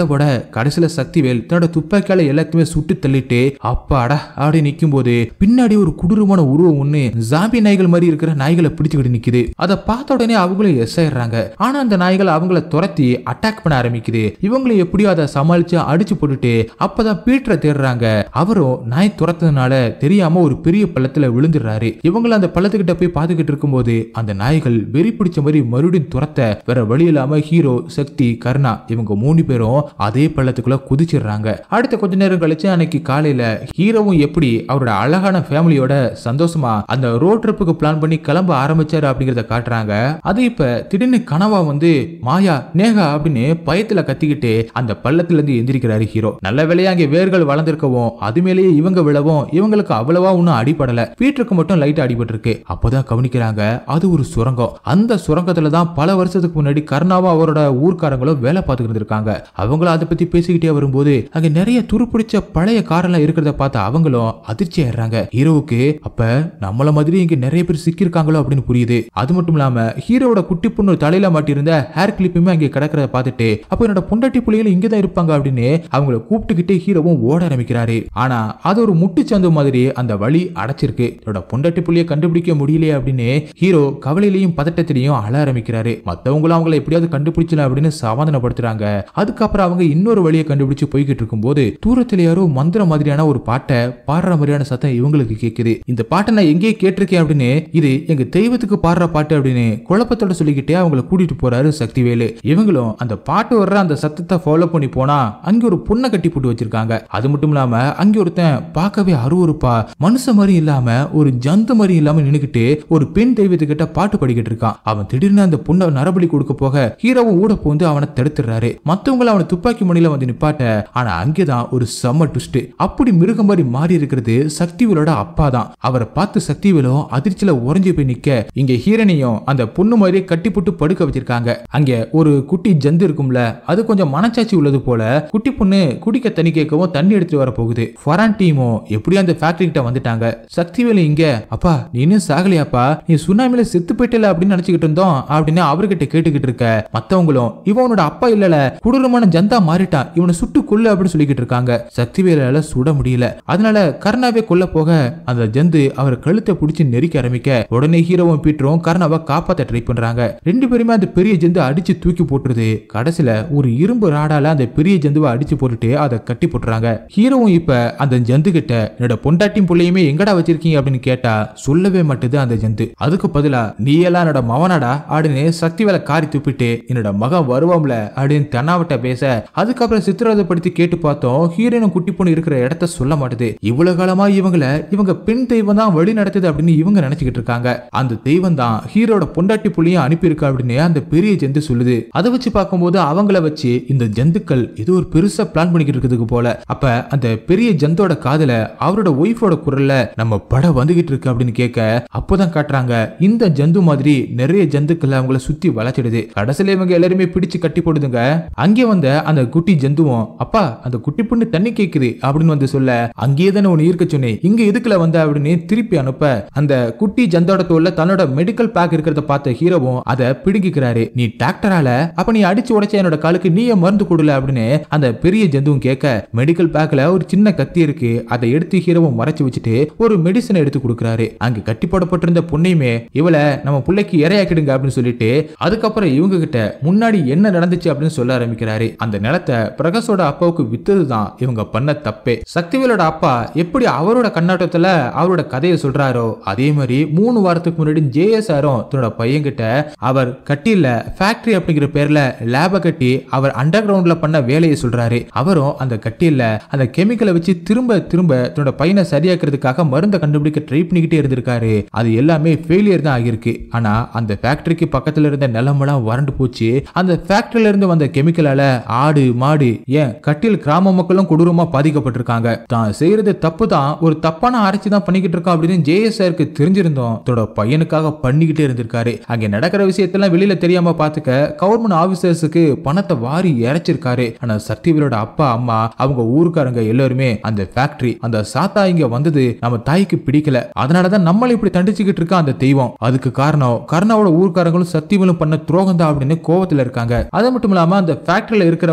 போட கடைசியில சக்திவேல் தன்னோட துப்பாக்கியால எல்லாத்தையுமே சுட்டு தள்ளிட்டு அப்பாடா அப்படி நிக்கும் போது பின்னாடி ஒரு கொடூரமான உருவம் ஒண்ணு ஜாம்பி நாய்கள் மாதிரி இருக்கிற நாய்களை பிடிச்சுக்கிட்டு நிக்குது அதை பார்த்த உடனே அவங்களும் எஸ் ஆயிடுறாங்க ஆனா அந்த நாய்கள் அவங்கள துரத்தி அட்டாக் பண்ண ஆரம்பிக்குது இவங்களும் எப்படியோ அதை சமாளிச்சு அடிச்சு போட்டுட்டு அப்பதான் பீட்டரை தேடுறாங்க அவரும் நாய் துரத்ததுனால தெரியாம ஒரு பெரிய பள்ளத்துல விழுந்துடுறாரு இவங்களும் அந்த பள்ளத்துக்கிட்ட போய் பாத்துக்கிட்டு இருக்கும்போது அந்த நாய்கள் வெறி பிடிச்ச மாதிரி மறுபடியும் துரத்த வேற வழி இல்லாம ஹீரோ சக்தி கருணா இவங்க மூணு பேரும் அதே பள்ளத்துக்குள்ள குதிச்சிடுறாங்க அடுத்த கொஞ்ச நேரம் கழிச்சு அன்னைக்கு காலையில ஹீரோவும் எப்படி அவரோட அழகான ஃபேமிலியோட சந்தோஷமா அந்த ரோட் ட்ரிப்புக்கு பிளான் பண்ணி கிளம்ப ஆரம்பிச்சாரு அப்படிங்கறத காட்டுறாங்க அது இப்ப திடீர்னு கனவா வந்து மாயா நேகா அப்படின்னு பயத்துல கத்திக்கிட்டு அந்த பள்ளத்துல இருந்து எந்திரிக்கிறாரு ஹீரோ நல்ல வேலையா அங்கே வேர்கள் வளர்ந்திருக்கவும் அது மேலேயே இவங்க விழவும் இவங்களுக்கு அவ்வளவா ஒன்றும் அடிபடல பீட்டருக்கு மட்டும் லைட்டா அடிபட்டிருக்கு அப்போதான் கவனிக்கிறாங்க அது ஒரு சுரங்கம் அந்த சுரங்கத்துல தான் பல வருஷத்துக்கு முன்னாடி கருணாவும் அவரோட ஊர்க்காரங்களும் வேலை பார்த்துக்கிட்டு இருந்திருக்காங்க அவங்களும் அதை பத்தி பேசிக்கிட்டே வரும்போது அங்க நிறைய துருப்பிடிச்ச பழைய காரெல்லாம் இருக்கிறத பார்த்து அவங்களும் அதிர்ச்சி ஆயிடுறாங்க ஹீரோவுக்கு அப்ப நம்மள மாதிரி இங்க நிறைய பேர் சிக்கியிருக்காங்களோ அப்படின்னு புரியுது அது மட்டும் இல்லாம ஹீரோவோட குட்டி பொண்ணு தலையில மாட்டியிருந்த ஹேர் கிளிப்புமே அங்கே கிடக்கிறத பார்த்துட்டு அப்ப என்னோட பொண்டாட்டி புள்ளிகளும் இங்க தான் இருப்பாங்க அப்படின்னு அவங்கள கூப்பிட்டுக்கிட்டே ஹீரோவும் ஓட ஆரம்பிக்கிறாரு ஆனா அது ஒரு முட்டுச்சந்து மாதிரி அந்த வழி அடைச்சிருக்கு என்னோட பொண்டாட்டி புள்ளிய கண்டுபிடிக்க முடியலையே அப்படின்னு ஹீரோ கவலையிலையும் பதட்டத்திலையும் அழ ஆரம்பிக்கிறாரு மத்தவங்களும் அவங்கள எப்படியாவது கண்டுபிடிச்சல அப்படின்னு சமாதானப்படுத்துறாங்க அதுக்கப்புறம் அவங்க இன்னொரு வழியை கண்டுபிடிச்சு போய்கிட்டு இருக்கும்போது தூரத்துல யாரோ மந்திர மாதிரியான ஒரு பாட்டை பாடுற மாதிரியான சத்தம் இவங்களுக்கு கேக்குது இந்த பாட்டை நான் எங்கேயே கேட்டிருக்கேன் அப்படின்னு இது எங்க தெய்வத்துக்கு பாடுற பாட்டு அப்படின்னு குழப்பத்தோட சொல்லிக்கிட்டே அவங்கள கூட்டிட்டு போறாரு சக்திவேலு இவங்களும் அந்த பாட்டு வர்ற அந்த சத்தத்தை ஃபாலோ பண்ணி போனா அங்க ஒரு பொண்ணை கட்டி போட்டு வச்சிருக்காங்க அது மட்டும் இல்லாம அங்க ஒருத்தன் பார்க்கவே அருவருப்பா மனுஷ மாதிரி இல்லாம ஒரு ஜந்து மாதிரி இல்லாம நின்னுக்கிட்டு ஒரு பெண் தெய்வத்துக்கிட்ட பாட்டு படிக்கிட்டு இருக்கான் அவன் திடீர்னு அந்த பொண்ணை நரபலி கொடுக்க போக ஹீரோவும் ஊட போந்து அவனை தடுத்துறாரு மத்தவங்கள அவனை துப்பாக்கி முனையில வந்து நிப்பாட்ட ஆனா அங்கேதான் ஒரு செம்ம ட்விஸ்ட் அப்படி மிருகம் மாதிரி மாறி இருக்கிறது சக்திவேலோட அப்பா தான் அவரை பார்த்து சக்திவேலும் அதிர்ச்சியில உறைஞ்சு போய் நிக்க இங்க ஹீரனையும் அந்த பொண்ணு மாதிரியே கட்டி போட்டு படுக்க வச்சிருக்காங்க அங்க ஒரு குட்டி ஜந்து இருக்கும்ல அது கொஞ்சம் மனச்சாட்சி உள்ளது போல குட்டி பொண்ணு குடிக்க தண்ணி கேட்கவும் தண்ணி எடுத்துட்டு வர போகுது ஃபரான் டீமும் எப்படியும் அந்த ஃபேக்டரி கிட்ட வந்துட்டாங்க சக்திவேலு இங்க அப்பா நீ இன்னும் சாகலையாப்பா நீ சுனாமில செத்து போயிட்டல அப்படின்னு நினைச்சுக்கிட்டு இருந்தோம் அப்படின்னு அவர்கிட்ட கேட்டுக்கிட்டு இருக்க மத்தவங்களும் இவனோட அப்பா இல்லல கொடூரமான ஜந்தா மாறிட்டான் இவனை சுட்டு கொல்லு அப்படின்னு சொல்லிக்கிட்டு இருக்காங்க சக்திவேலால சுட முடியல அதனால கர்ணாவே கொல்ல போக அந்த ஜந்து அவர் கழுத்தை பிடிச்சி நெரிக்க ஆரம்பிக்க உடனே ஹீரோவும் பீட்டரும் கர்ணாவை காப்பாத்த ட்ரை பண்றாங்க ரெண்டு பேருமே அந்த பெரிய ஜந்து அடிச்சு தூக்கி போட்டுருது கடைசியில ஒரு இரும்பு ராடால அந்த பெரிய ஜந்துவை அடிச்சு போட்டுட்டு அதை கட்டி போட்டுறாங்க ஹீரோவும் இப்ப அந்த ஜந்து கிட்ட என்னோட பொண்டாட்டியும் பிள்ளையுமே எங்கடா வச்சிருக்கீங்க அப்படின்னு கேட்டா சொல்லவே மாட்டுது அந்த ஜந்து அதுக்கு பதிலா நீ எல்லாம் என்னோட மவனாடா அப்படின்னு சக்தி வேலை காரி துப்பிட்டு என்னோட மகன் வருவாம்ல அப்படின்னு தென்னாவட்ட பேச அதுக்கப்புறம் சித்திரவதைப்படுத்தி கேட்டு பார்த்தோம் ஹீரோனும் குட்டி பொண்ணு இருக்கிற இடத்த சொல்ல மாட்டுது இவ்வளவு காலமா இவங்கள இவங்க பெண் தெய்வம் தான் வழி நடத்துது அப்படின்னு இவங்க நினைச்சுக்கிட்டு இருக்காங்க அந்த தெய்வம் தான் ஹீரோட பொண்டாட்டி புள்ளியும் அனுப்பியிருக்கு அப்படின்னு அந்த பெரிய ஜந்து சொல்லுது அதை வச்சு பார்க்கும்போது அவங்கள வச்சு இந்த ஜந்துக்கள் ஏதோ ஒரு பெருசா பிளான் பண்ணிக்கிட்டு இருக்கிறதுக்கு போல அப்ப அந்த பெரிய ஜந்தோட காதுல அவரோட ஒய்ஃபோட குரல்ல நம்ம படம் வந்துகிட்டு இருக்கு அப்படின்னு கேட்க அப்போதான் காட்டுறாங்க இந்த ஜந்து மாதிரி நிறைய ஜந்துக்கள் அவங்கள சுத்தி வளைச்சிடுது கடைசியில இவங்க எல்லாருமே பிடிச்சு கட்டி போடுதுங்க அங்கே வந்த அந்த குட்டி ஜந்துவும் அப்பா அந்த குட்டி பொண்ணு தண்ணி கேக்குது அப்படின்னு வந்து சொல்ல அங்கேயே தானே உன்னை இருக்க சொன்னேன் இங்க எதுக்குல வந்த அப்படின்னு திருப்பி அனுப்ப அந்த குட்டி ஜந்தோட தோல்ல தன்னோட மெடிக்கல் பேக் இருக்கிறத பார்த்த ஹீரோவும் அதை பிடுங்கிக்கிறாரு நீ டாக்டரால அப்ப நீ அடிச்சு உடைச்ச என்னோட காலுக்கு நீயே மருந்து கொடுல அப்படின்னு அந்த பெரிய ஜந்துவும் கேட்க மெடிக்கல் பேக்ல ஒரு சின்ன கத்தி இருக்கு அதை எடுத்து ஹீரோவும் மறைச்சு வச்சுட்டு ஒரு மெடிசனை எடுத்து கொடுக்குறாரு அங்க கட்டி போடப்பட்டிருந்த பொண்ணையுமே இவளை நம்ம பிள்ளைக்கு இரையாக்கிடுங்க அப்படின்னு சொல்லிட்டு அதுக்கப்புறம் இவங்க கிட்ட முன்னாடி என்ன நடந்துச்சு அப்படின்னு சொல்ல ஆரம்பிக்கிறாரு அந்த நிலத்தை பிரகாஷோட அப்பாவுக்கு வித்ததுதான் இவங்க பண்ண தப்பே சக்திவேலோட அப்பா எப்படி அவரோட கண்ணாட்டத்துல அவரோட கதையை சொல்றாரோ அதே மாதிரி மூணு வாரத்துக்கு முன்னாடி ஜேஎஸ்ஆரும் தன்னோட பையன்கிட்ட அவர் கட்டில ஃபேக்டரி அப்படிங்கிற பேர்ல லேப கட்டி அவர் அண்டர் கிரவுண்ட்ல பண்ண வேலையை சொல்றாரு அவரும் அந்த கட்டில அந்த கெமிக்கலை வச்சு திரும்ப திரும்ப தன்னோட பையனை சரியாக்குறதுக்காக மருந்தை கண்டுபிடிக்க ட்ரை பண்ணிக்கிட்டே இருந்திருக்காரு அது எல்லாமே ஃபெயிலியர் தான் ஆகியிருக்கு ஆனா அந்த ஃபேக்டரிக்கு பக்கத்துல இருந்த நிலமெல்லாம் வறண்டு போச்சு அந்த ஃபேக்டரியில இருந்து வந்த கெமிக்கலால ஆடு மாடு ஏன் கட்டில் கிராம மக்களும் கொடூரமா பாதிக்கப்பட்டிருக்காங்க தான் செய்யறது தப்பு தான் ஒரு தப்பான ஆராய்ச்சி தான் பண்ணிக்கிட்டு இருக்கோம் அப்படின்னு ஜேஎஸ்ஆருக்கு தெரிஞ்சிருந்தோம் தன்னோட பையனுக்காக பண்ணிக்கிட்டே இருந்திருக்காரு அங்க நடக்கிற விஷயத்தெல்லாம் வெளியில தெரியாம பாத்துக்க கவர்மெண்ட் ஆபீசர்ஸுக்கு பணத்தை வாரி இறைச்சிருக்காரு ஆனா சக்திவேலோட அப்பா அம்மா அவங்க ஊருக்காரங்க எல்லாருமே அந்த ஃபேக்டரி அந்த சாத்தா இங்க வந்தது நம்ம தாய்க்கு பிடிக்கல அதனாலதான் நம்மள இப்படி தண்டிச்சுக்கிட்டு இருக்கா அந்த தெய்வம் அதுக்கு காரணம் கர்ணாவோட ஊர்க்காரங்களும் சக்திவேலும் பண்ண துரோகம் தான் அப்படின்னு கோவத்துல இருக்காங்க அது மட்டும் இல்லாம அந்த ஃபேக்டரியில இருக்கிறவங்க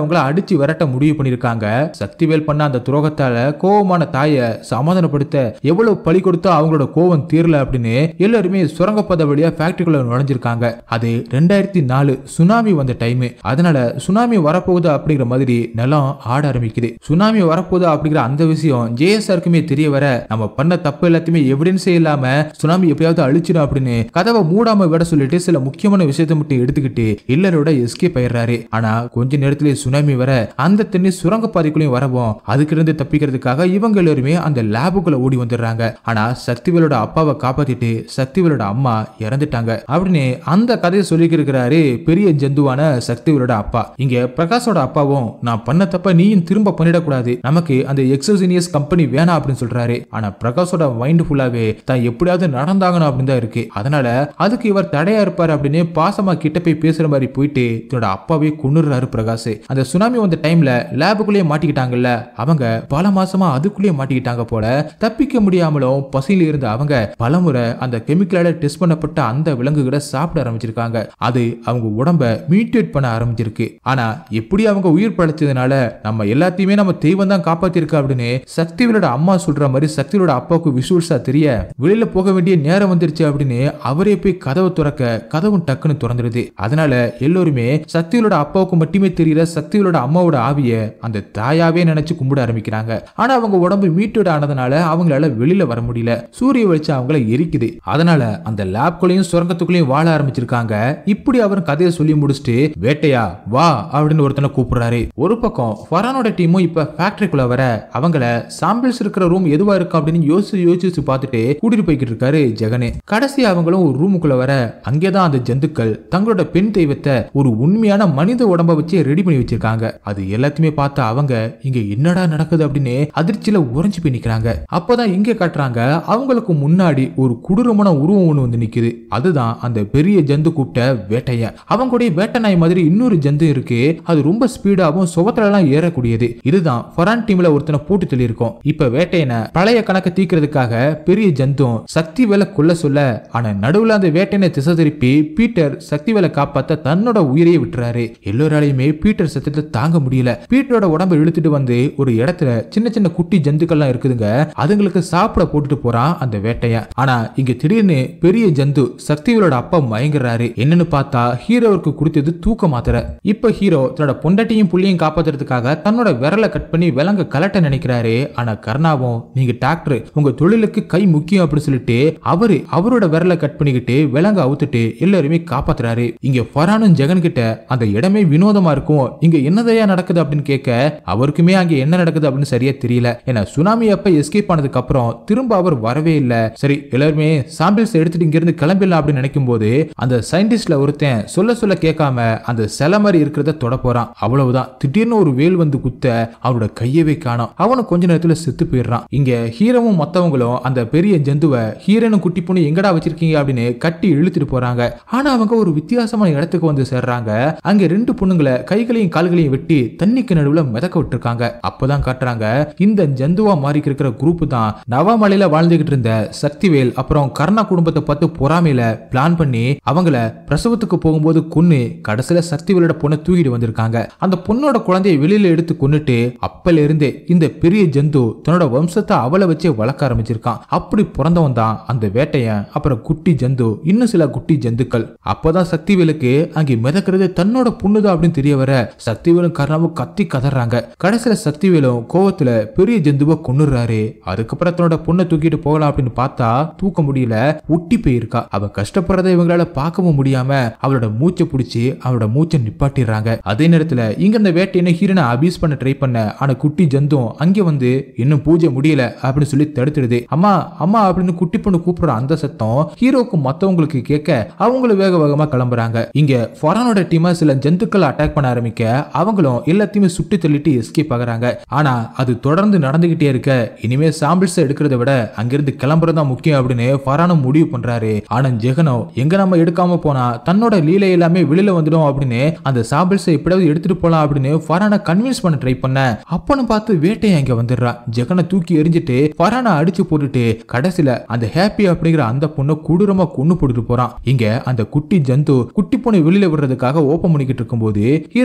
இருந்தவங்கள அடிச்சு விரட்ட முடிவு பண்ணிருக்காங்க சக்திவேல் பண்ண அந்த துரோகத்தால கோவமான தாயை சமாதானப்படுத்த எவ்வளவு பழி கொடுத்தா அவங்களோட கோவம் தீரல அப்படின்னு எல்லாருமே சுரங்கப்பாதை வழியா ஃபேக்டரிக்குள்ள நுழைஞ்சிருக்காங்க அது ரெண்டாயிரத்தி நாலு சுனாமி வந்த டைம் அதனால சுனாமி வரப்போகுது அப்படிங்கிற மாதிரி நிலம் ஆட ஆரம்பிக்குது சுனாமி வரப்போகுது அப்படிங்கிற அந்த விஷயம் ஜேஎஸ்ஆருக்குமே தெரிய வர நம்ம பண்ண தப்பு எல்லாத்தையுமே எவிடன்ஸே இல்லாம சுனாமி எப்படியாவது அழிச்சிடும் அப்படின்னு கதவை மூடாம விட சொல்லிட்டு சில முக்கியமான விஷயத்தை மட்டும் எடுத்துக்கிட்டு எல்லாரோட எஸ்கேப் ஆயிடுறாரு ஆனா கொஞ்ச நேரத்திலேயே சுனாமி வர அந்த தண்ணி சுரங்கப்பாதைக்குள்ளேயும் வரவும் அதுக்கு இருந்து தப்பிக்கிறதுக்காக இவங்க எல்லாருமே அந்த லேபுக்குள்ள ஓடி வந்துடுறாங்க ஆனா சக்திவேலோட அப்பாவை காப்பாத்திட்டு சக்திவேலோட அம்மா இறந்துட்டாங்க அப்படின்னு அந்த கதையை சொல்லிக்கிருக்கிறாரு பெரிய ஜந்துவான சக்திவேலோட அப்பா இங்க பிரகாஷோட அப்பாவும் நான் பண்ண தப்ப நீயும் திரும்ப பண்ணிடக்கூடாது நமக்கு அந்த எக்ஸோசினியஸ் கம்பெனி வேணாம் அப்படின்னு சொல்றாரு ஆனா பிரகாஷோட மைண்ட் ஃபுல்லாவே தான் எப்படியாவது நடந்தாகணும் அப்படின்னு தான் இருக்கு அதனால அதுக்கு இவர் தடையா இருப்பாரு அப்படின்னு பாசமா கிட்ட போய் பேசுற மாதிரி போயிட்டு தன்னோட அப்பாவே கொண்டுறாரு பிரகாஷ் அந்த சுனாமி வந்த டைம்ல லேபுக்குள்ளேயே மாட்டிக்கிட்டாங்கல்ல அவங்க பல மாசமா அதுக்குள்ளேயே மாட்டிக்கிட்டாங்க போல தப்பிக்க முடியாமலும் பசியில இருந்த அவங்க பலமுறை அந்த கெமிக்கலால டெஸ்ட் பண்ணப்பட்ட அந்த விலங்குகளை சாப்பிட ஆரம்பிச்சிருக்காங்க அது அவங்க உடம்ப மியூட்டேட் பண்ண ஆரம்பிச்சிருக்கு ஆனா எப்படி அவங்க உயிர் படைச்சதுனால நம்ம எல்லாத்தையுமே நம்ம தெய்வம் தான் காப்பாத்திருக்கா அப்படின்னு சக்திவேலோட அம்மா சொல்ற மாதிரி சக்திவேலோட அப்பாவுக்கு விஷுவல்ஸா தெரிய வெளியில போக வேண்டிய நேரம் வந்துருச்சு அப்படின்னு அவரே போய் கதவை திறக்க கதவும் டக்குன்னு திறந்துடுது அதனால எல்லோருமே சக்திவேலோட அப்பாவுக்கு மட்டுமே தெரியல சக்திவேலோட அம்மாவோட ஆவிய அந்த தாயாவே நினைச்சு கும்பிட ஆரம்பிக்கிறாங்க ஆனா அவங்க உடம்பு மீட்டோட ஆனதுனால அவங்களால வெளியில வர முடியல சூரிய வெளிச்சம் அவங்கள எரிக்குது அதனால அந்த லேப்குள்ளேயும் சுரங்கத்துக்குள்ளேயும் வாழ ஆரம்பிச்சிருக்காங்க இப்படி அவர் கதையை சொல்லி முடிச்சுட்டு வேட்டையா வா அப்படின்னு ஒருத்தனை கூப்பிடுறாரு ஒரு பக்கம் ஃபரானோட டீமும் இப்ப ஃபேக்டரிக்குள்ள வர அவங்கள சாம்பிள்ஸ் இருக்கிற ரூம் எதுவா இருக்கும் அப்படின்னு யோசிச்சு யோசிச்சு பார்த்துட்டு கூட்டிட்டு போய்கிட்டு இருக்காரு ஜெகனே கடைசி அவங்களும் ஒரு ரூமுக்குள்ள வர அங்கேதான் அந்த ஜந்துக்கள் தங்களோட பெண் தெய்வத்தை ஒரு உண்மையான மனித உடம்ப வச்சு ரெடி பண்ணி வச்சிருக்காங்க அது எல்லாத்தையுமே பார்த்து அவங்க இங்க என்னடா நடக்குது அப்படின்னு அதிர்ச்சியில உறைஞ்சு போய் நிக்கிறாங்க அப்பதான் இங்க காட்டுறாங்க அவங்களுக்கு முன்னாடி ஒரு கொடூரமான உருவம் ஒண்ணு வந்து நிக்குது அதுதான் அந்த பெரிய ஜந்து கூப்பிட்ட வேட்டையன் அவங்க கூட வேட்டை நாய் மாதிரி இன்னொரு ஜந்து இருக்கு அது ரொம்ப ஸ்பீடாவும் சுவத்துல எல்லாம் ஏறக்கூடியது இதுதான் ஃபரான் டீம்ல ஒருத்தனை போட்டு சொல்லியிருக்கோம் இப்ப வேட்டையனை பழைய கணக்கை தீக்கிறதுக்காக பெரிய ஜந்தும் சக்தி வேலை கொல்ல சொல்ல ஆனா நடுவுல அந்த வேட்டையனை திசை திருப்பி பீட்டர் சக்தி வேலை காப்பாத்த தன்னோட உயிரையே விட்டுறாரு எல்லோராலையுமே பீட்டர் சத்தத்தை தாங்க முடியல பீட்டரோட உடம்பை இழுத்துட்டு வந்து ஒரு இடத்துல சின்ன சின்ன குட்டி ஜந்துக்கள்லாம் இருக்குதுங்க அதுங்களுக்கு சாப்பிட போட்டுட்டு போறான் அந்த வேட்டையன் ஆனா இங்க திடீர்னு பெரிய ஜந்து சக்திவேலோட அப்பா மயங்குறாரு என்னன்னு பார்த்தா ஹீரோவுக்கு கொடுத்தது தூக்க மாத்திரை இப்ப ஹீரோ தன்னோட பொண்டாட்டியும் புள்ளியும் காப்பாத்துறதுக்காக தன்னோட விரலை கட் பண்ணி விலங்க கலட்ட நினைக்கிறாரு ஆனா கர்ணாவும் நீங்க டாக்டர் உங்க தொழிலுக்கு கை முக்கியம் அப்படின்னு சொல்லிட்டு அவரு அவரோட விரலை கட் பண்ணிக்கிட்டு விலங்க அவுத்துட்டு எல்லாருமே காப்பாத்துறாரு இங்க ஃபரானும் ஜெகன் கிட்ட அந்த இடமே வினோதமா இருக்கும் இங்க என்னதையா நடக்குது அப்படின்னு கேட்க அவருக்குமே அங்க என்ன நடக்குது அப்படின்னு சரியா தெரியல ஏன்னா சுனாமி அப்ப எஸ்கேப் ஆனதுக்கு அப்புறம் திரும்ப அவர் வரவே இல்ல சரி எல்லாருமே சாம்பிள்ஸ் எடுத்துட்டு இங்க இருந்து கிளம்பிடலாம் அப்படின்னு நினைக்கும் போது அந்த சயின்டிஸ்ட்ல ஒருத்தன் சொல்ல சொல்ல கேட்காம அந்த சிலை மாதிரி இருக்கிறத தொட போறான் அவ்வளவுதான் திடீர்னு ஒரு வேல் வந்து குத்த அவனோட கையவே காணோம் அவனும் கொஞ்ச நேரத்துல செத்து போயிடுறான் இங்க ஹீரோவும் மத்தவங்களும் அந்த பெரிய ஜந்துவை ஹீரோனும் குட்டி பொண்ணு எங்கடா வச்சிருக்கீங்க அப்படின்னு கட்டி இழுத்துட்டு போறாங்க ஆனா அவங்க ஒரு வித்தியாசமான இடத்துக்கு வந்து சேர்றாங்க அங்க ரெண்டு பொண்ணுங்களை கைகளையும் கால்களையும் வெட்டி தண்ணிக்கு நடுவுல மிதக்க விட்டுருக்காங்க அப்பதான் காட்டுறாங்க இந்த ஜந்துவா மாறி இருக்கிற குரூப் தான் நவமலையில வாழ்ந்துகிட்டு இருந்த சக்திவேல் அப்புறம் கர்ணா குடும்பத்தை பார்த்து பொறாமையில பிளான் பண்ணி அவங்கள பிரசவத்துக்கு போகும்போது கொன்னு கடைசியில சக்திவேலோட பொண்ணை தூக்கிட்டு வந்திருக்காங்க அந்த பொண்ணோட குழந்தையை வெளியில எடுத்து கொன்னுட்டு அப்பல இருந்தே இந்த பெரிய ஜந்து தன்னோட வம்சத்தை அவளை வச்சே வளர்க்க ஆரம்பிச்சிருக்கான் அப்படி பிறந்தவன் தான் அந்த வேட்டையன் அப்புறம் குட்டி ஜந்து இன்னும் சில குட்டி ஜந்துக்கள் அப்பதான் சக்திவேலுக்கு அங்கே மிதக்கிறது தன்னோட பொண்ணுதான் அப்படின்னு தெரிய வர சக்திவேலும் கர்ணாவும் கத்தி கதறாங்க கடைசியில சக்திவேலும் கோவத்துல பெரிய ஜந்துவை கொன்னுறாரு அதுக்கப்புறம் தன்னோட பொண்ணை தூக்கிட்டு போகலாம் அப்படின்னு பார்த்தா தூக்க முடியல ஒட்டி போயிருக்கா அவ கஷ்டப்படுறதை இவங்களால பார்க்கவும் முடியாம அவளோட மூச்சை பிடிச்சி அவளோட மூச்சை நிப்பாட்டிடுறாங்க அதே நேரத்துல இங்க இந்த வேட்டையனை ஹீரனை அபியூஸ் பண்ண ட்ரை பண்ண ஆனா குட்டி ஜந்தும் அங்க வந்து இன்னும் பூஜை முடியல அப்படின்னு சொல்லி தடுத்துடுது அம்மா அம்மா அப்படின்னு குட்டி பொண்ணு கூப்பிடுற அந்த சத்தம் ஹீரோக்கு மத்தவங்களுக்கு கேட்க அவங்களும் வேக வேகமா கிளம்புறாங்க இங்க ஃபொரானோட டீமா சில ஜந்துக்கள் அட்டாக் பண்ண ஆரம்பிக்க அவங்களும் எல்லாத்தையுமே சுட்டு தள்ளிட்டு எஸ்கேப் ஆகுறாங்க ஆனா அது தொடர்ந்து நடந்துகிட்டே இருக்க இனிமே சாம்பிள்ஸ் எடுக்கிறத விட அங்கிருந்து கிளம்புறது தான் முக்கியம் அப்படின்னு ஃபரானும் முடிவு பண்றாரு ஆனா ஜெகனோ எங்க நம்ம எடுக்காம போனா தன்னோட லீலை எல்லாமே வெளியில வந்துடும் அப்படின்னு அந்த சாம்பிள்ஸை எப்படியாவது எடுத்துட்டு போலாம் அப்படின்னு ஃபரானை கன்வின்ஸ் பண்ண ட்ரை பண்ண அப்பன்னு பார்த்து வேட்டையை அங்க வந்துடுறா ஜெகனை தூக்கி எரிஞ்சிட்டு ஃபரானை அடிச்சு போட்டுட்டு கடைசியில அந்த ஹாப்பி அப்படிங்கிற அந்த பொண்ணை கொடூரமா கொண்டு போட்டுட்டு போறான் இங்க அந்த குட்டி ஜந்து குட்டி பொண்ணை வெளியில விடுறதுக்காக ஓப்பன் பண்ணிக்கிட்டு இருக்கும்போது ஹீரோவும் மத்தவங்க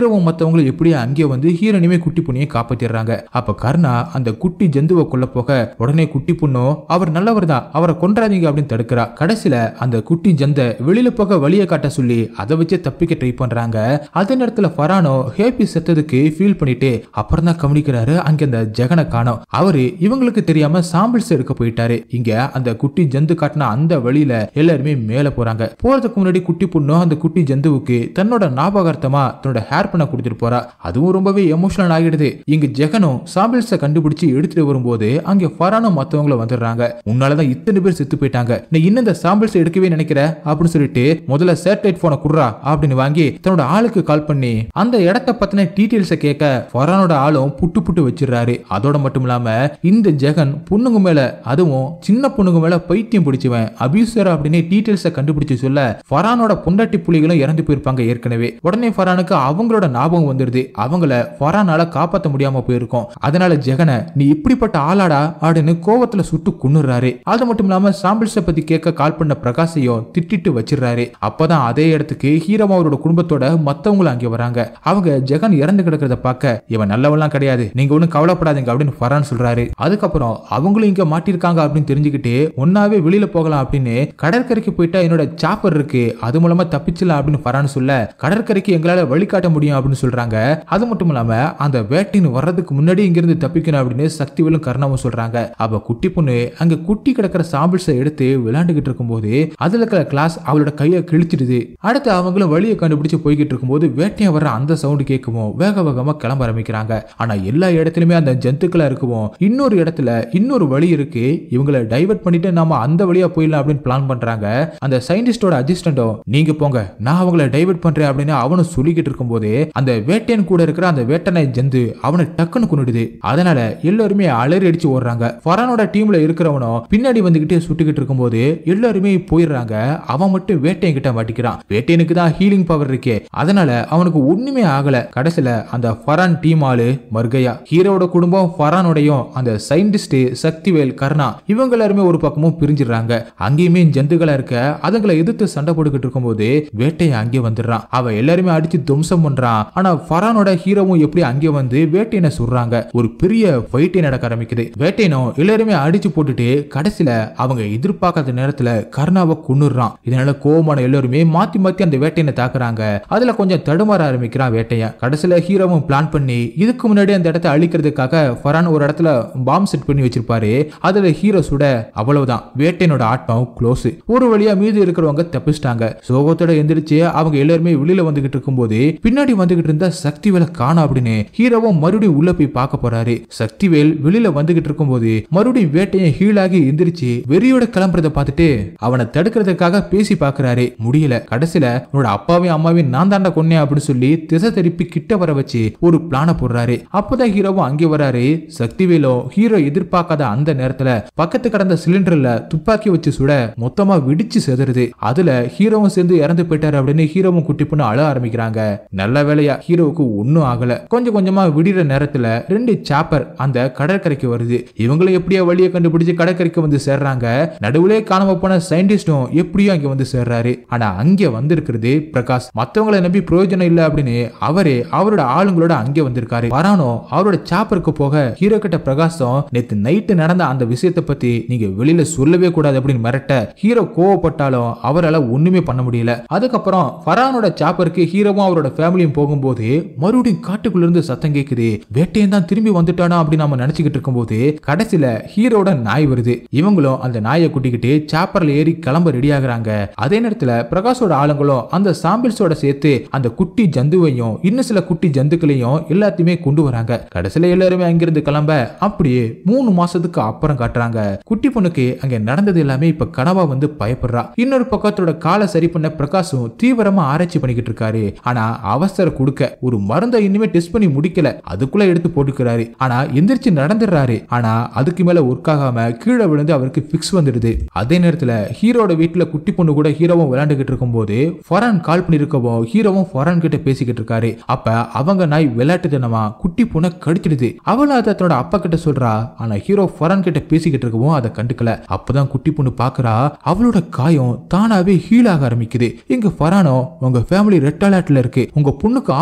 மத்தவங்களும் எப்படியே அங்கே வந்து ஹீரோனியுமே குட்டி பொண்ணையே காப்பாத்திடுறாங்க அப்ப கர்ணா அந்த குட்டி ஜந்துவை கொல்ல போக உடனே குட்டி பொண்ணும் அவர் நல்லவர் தான் அவரை கொன்றாதீங்க அப்படின்னு தடுக்கிறா கடைசியில அந்த குட்டி ஜந்த வெளியில போக வழியை காட்ட சொல்லி அதை வச்சு தப்பிக்க ட்ரை பண்றாங்க அதே நேரத்துல ஃபரானோ ஹேப்பி செத்ததுக்கு ஃபீல் பண்ணிட்டு அப்புறம் தான் கவனிக்கிறாரு அங்க அந்த ஜெகனை காணோம் அவரு இவங்களுக்கு தெரியாம சாம்பிள்ஸ் எடுக்க போயிட்டாரு இங்க அந்த குட்டி ஜந்து காட்டின அந்த வழியில எல்லாருமே மேல போறாங்க போறதுக்கு முன்னாடி குட்டி பொண்ணும் அந்த குட்டி ஜந்துவுக்கு தன்னோட ஞாபகார்த்தமா தன்னோட ஹேர் பண்ண கொடுத்துட்டு போறா அதுவும் ரொம்பவே எமோஷனல் ஆகிடுது இங்க ஜெகனும் சாம்பிள்ஸ கண்டுபிடிச்சு எடுத்துட்டு வரும்போது அங்க ஃபரானும் மத்தவங்களும் வந்துடுறாங்க உன்னாலதான் இத்தனை பேர் செத்து போயிட்டாங்க நீ இன்னும் இந்த சாம்பிள்ஸ் எடுக்கவே நினைக்கிற அப்படின்னு சொல்லிட்டு முதல்ல சேட்டலைட் போனை குடுறா அப்படின்னு வாங்கி தன்னோட ஆளுக்கு கால் பண்ணி அந்த இடத்த பத்தின டீடைல்ஸ கேட்க ஃபரானோட ஆளும் புட்டு புட்டு வச்சிடுறாரு அதோட மட்டும் இல்லாம இந்த ஜெகன் பொண்ணுங்க மேல அதுவும் சின்ன பொண்ணுங்க மேல பைத்தியம் பிடிச்சவன் அபியூசர் அப்படின்னு டீடைல்ஸ கண்டுபிடிச்சு சொல்ல ஃபரானோட பொண்டாட்டி புலிகளும் இறந்து போயிருப்பாங்க ஏற்கனவே உடனே ஃபரானுக்கு அவங்களோட ஞாபகம் வந்துருது அவங்கள ஃபரானால காப்பாத்த முடியாம போயிருக்கும் அதனால ஜெகனை நீ இப்படிப்பட்ட ஆளாடா அப்படின்னு கோவத்துல சுட்டு குன்னுறாரு அது மட்டும் இல்லாம சாம்பிள்ஸ பத்தி கேட்க கால் பண்ண பிரகாஷையும் திட்டிட்டு வச்சிடுறாரு அப்பதான் அதே இடத்துக்கு ஹீரோ அவரோட குடும்பத்தோட மத்தவங்களும் அங்கே வராங்க அவங்க ஜெகன் இறந்து கிடக்கிறத பார்க்க இவன் நல்லவெல்லாம் கிடையாது நீங்க ஒன்றும் கவலைப்படாதீங்க அப்படின்னு ஃபரான் சொல்றாரு அதுக்கப்புறம் அவங்களும் இங்க மாட்டிருக்காங்க அப்படின்னு தெரிஞ்சுக்கிட்டு ஒன்னாவே வெளியில போகலாம் அப்படின்னு கடற்கரைக்கு போயிட்டா என்னோட சாப்பர் இருக்கு அது மூலமா தப்பிச்சிடலாம் அப்படின்னு ஃபரான் சொல்ல கடற்கரைக்கு எங்களால வழிகாட்ட முடியும் அப்படின்னு சொல்றாங்க அது மட்டும் இல்லாம அந்த வேட்டின் வர்றதுக்கு முன்னாடி இங்கிருந்து தப்பிக்கணும் அப்படின்னு சக்திவேலும் கர்ணாவும் சொல்றாங்க அப்ப குட்டி பொண்ணு அங்க குட்டி கிடக்கிற சாம்பிள்ஸை எடுத்து விளையாண்டுகிட்டு இருக்கும்போது அதுல இருக்கிற கிளாஸ் அவளோட கையை கிழிச்சிடுது அடுத்து அவங்களும் வழியை கண்டுபிடிச்சு போய்கிட்டு இருக்கும்போது வேட்டையா வர்ற அந்த சவுண்டு கேட்கவும் வேக வேகமா கிளம்ப ஆரம்பிக்கிறாங்க ஆனா எல்லா இடத்துலயுமே அந்த ஜந்துக்களா இருக்கவும் இன்னொரு இடத்துல இன்னொரு வழி இருக்கு இவங்களை டைவர்ட் பண்ணிட்டு நாம அந்த வழியா போயிடலாம் அப்படின்னு பிளான் பண்றாங்க அந்த சயின்டிஸ்டோட அசிஸ்டண்டும் நீங்க போங்க நான் அவங்கள டைவர்ட் பண்றேன் அப்படின்னு அவனும் சொல்லிக்கிட்டு இருக்கும்போது அந்த வேட்டையன் கூட இருக்கிற அந்த வேட்டனை ஜந்து அவனை டக்குன்னு கொண்டுடுது அதனால எல்லாருமே அலறி அடிச்சு ஓடுறாங்க ஃபரானோட டீம்ல இருக்கிறவனும் பின்னாடி வந்துகிட்டே சுட்டுக்கிட்டு இருக்கும்போது எல்லாருமே போயிடுறாங்க அவன் மட்டும் வேட்டையன் கிட்ட மாட்டிக்கிறான் வேட்டையனுக்கு தான் ஹீலிங் பவர் இருக்கே அதனால அவனுக்கு ஒண்ணுமே ஆகல கடைசியில அந்த ஃபரான் டீம் ஆளு மர்கையா ஹீரோட குடும்பம் ஃபரானோடையும் அந்த சயின்டிஸ்ட் சக்திவேல் கர்ணா இவங்க எல்லாருமே ஒரு பக்கமும் பிரிஞ்சிடுறாங்க அங்கேயுமே ஜந்துகளா இருக்க அதுங்களை எதிர்த்து சண்டை போட்டுக்கிட்டு இருக்கும்போது வேட்டையை அங்கே வந்துடுறான் அவன் எல்லாருமே அடிச்சு துவம்சம் பண்றான் ஆனா ஃபரானோட ஹீரோவும் எப்படி அங்கே வந்து வேட்டையனை சுடுறாங்க ஒரு பெரிய ஃபைட்டே நடக்க ஆரம்பிக்குது வேட்டையனும் எல்லாருமே அடிச்சு போட்டுட்டு கடைசியில அவங்க எதிர்பார்க்காத நேரத்துல கர்ணாவை கொன்னுடுறான் இதனால கோவமான எல்லாருமே மாத்தி மாத்தி அந்த வேட்டையனை தாக்குறாங்க அதுல கொஞ்சம் தடுமாற ஆரம்பிக்கிறான் வேட்டையன் கடைசியில ஹீரோவும் பிளான் பண்ணி இதுக்கு முன்னாடி அந்த இடத்த அழிக்கிறதுக்காக ஃபரான் ஒரு இடத்துல பாம் செட் பண்ணி வச்சிருப்பாரு அதுல ஹீரோ சுட அவ்வளவுதான் வேட்டையனோட ஆட்டம் க்ளோஸ் ஒரு வழியா மீதி இருக்கிறவங்க தப்பிச்சிட்டாங்க சோகத்தோட எந்திரிச்சு அவங்க எல்லாருமே வெளியில வந்துகிட்டு இருக்கும்போது பின்னாடி வந்துகிட்டு இருந்த சக்திவேலை காணோம் அப்படின்னு ஹீரோவும் மறுபடியும் உள்ள போய் பார்க்க போறாரு சக்திவேல் வெளியில வந்துகிட்டு இருக்கும்போது மறுபடியும் வேட்டையன் ஹீலாகி எந்திரிச்சு வெறியோட கிளம்புறத பார்த்துட்டு அவனை தடுக்கிறதுக்காக பேசி பார்க்கறாரு முடியல கடைசியில உன்னோட அப்பாவையும் அம்மாவையும் நான் தாண்டா கொன்னேன் அப்படின்னு சொல்லி திசை திருப்பி கிட்ட வர வச்சு ஒரு பிளான போடுறாரு அப்பதான் ஹீரோவும் அங்கே வராரு சக்திவேலும் ஹீரோ எதிர்பார்க்காத அந்த நேரத்துல பக்கத்து கடந்த சிலிண்டர்ல துப்பாக்கி வச்சு சுட மொத்தமா வெடிச்சு செதறுது அதுல ஹீரோவும் சேர்ந்து இறந்து போயிட்டாரு அப்படின்னு ஹீரோவும் குட்டி பொண்ணு அழ ஆரம்பிக்கிறாங்க நல்ல வேலையா ஹீரோவுக்கு ஒன்னும் ஆகல கொஞ்சம் கொஞ்சமா விடிற நேரத்துல ரெண்டு சாப்பர் அந்த கடற்கரைக்கு வருது இவங்களை எப்படியோ வழியை கண்டுபிடிச்சு கடற்கரைக்கு வந்து சேர்றாங்க நடுவுலே காணாம போன சயின்டிஸ்டும் எப்படியோ அங்க வந்து சேர்றாரு ஆனா அங்க வந்திருக்கிறது பிரகாஷ் மத்தவங்களை நம்பி பிரயோஜனம் இல்ல அப்படின்னு அவரே அவரோட ஆளுங்களோட அங்கே வந்திருக்காரு வரானோ அவரோட சாப்பருக்கு போக ஹீரோ கிட்ட பிரகாசம் நேத்து நைட்டு நடந்த அந்த விஷயத்தை பத்தி நீங்க வெளியில சொல்லவே கூடாது அப்படின்னு மிரட்ட ஹீரோ கோவப்பட்டாலும் அவரால் ஒண்ணுமே பண்ண முடியல அதுக்கப்புறம் ஃபரானோட சாப்பருக்கு ஹீரோவும் அவரோட ஃபேமிலியும் போகும்போது மறுபடியும் காட்டுக்குள்ள இருந்து சத்தம் கேக்குது வேட்டையன் தான் திரும்பி வந்துட்டானா அப்படின்னு நம்ம நினைச்சுக்கிட்டு இருக்கும்போது கடைசியில ஹீரோட நாய் வருது இவங்களும் அந்த நாயை கூட்டிக்கிட்டு சாப்பர்ல ஏறி கிளம்ப ரெடி ஆகுறாங்க அதே நேரத்துல பிரகாஷோட ஆளுங்களும் அந்த சாம்பிள்ஸோட சேர்த்து அந்த குட்டி ஜந்துவையும் இன்னும் சில குட்டி ஜந்துக்களையும் எல்லாத்தையுமே கொண்டு வராங்க கடைசியில எல்லாருமே அங்கிருந்து கிளம்ப அப்படியே மூணு மாசத்துக்கு அப்புறம் காட்டுறாங்க குட்டி பொண்ணுக்கு அங்க நடந்தது எல்லாமே இப்ப கனவா வந்து பயப்படுறா இன்னொரு பக்கத்தோட காலை சரி பண்ண பிரகாஷும் தீவிரமா ஆராய்ச்சி பண்ணிக்கிட்டு இருக்காரு ஆனா அவசரம் கொடுக்க ஒரு மருந்தை இன்னுமே டெஸ்ட் பண்ணி முடிக்கல அதுக்குள்ள எடுத்து போட்டுக்கிறாரு ஆனா எந்திரிச்சு நடந்துடுறாரு ஆனா அதுக்கு மேல ஒர்க் ஆகாம கீழே விழுந்து அவருக்கு பிக்ஸ் வந்துடுது அதே நேரத்துல ஹீரோட வீட்டுல குட்டி பொண்ணு கூட ஹீரோவும் விளையாண்டுகிட்டு இருக்கும்போது ஃபரான் கால் பண்ணிருக்கவும் ஹீரோவும் ஃபரான் கிட்ட பேசிக்கிட்டு இருக்காரு அப்ப அவங்க நாய் விளையாட்டுத்தனமா குட்டி பொண்ணை கடிச்சிடுது அவளும் அதை தன்னோட அப்பா கிட்ட சொல்றா ஆனா ஹீரோ ஃபரான் கிட்ட பேசிக்கிட்டு இருக்கவும் அதை கண்டுக்கல அப்பதான் குட்டி பொண்ணு பாக்குறா அவளோட காயம் தானாவே ஹீல் ஆக ஆரம்பிக்குது இங்க ஃபரானோ உங்க ஃபேமிலி ரெட் அலர்ட்ல இருக்கு உங்க பொண்ணுக்கு ஆபத்து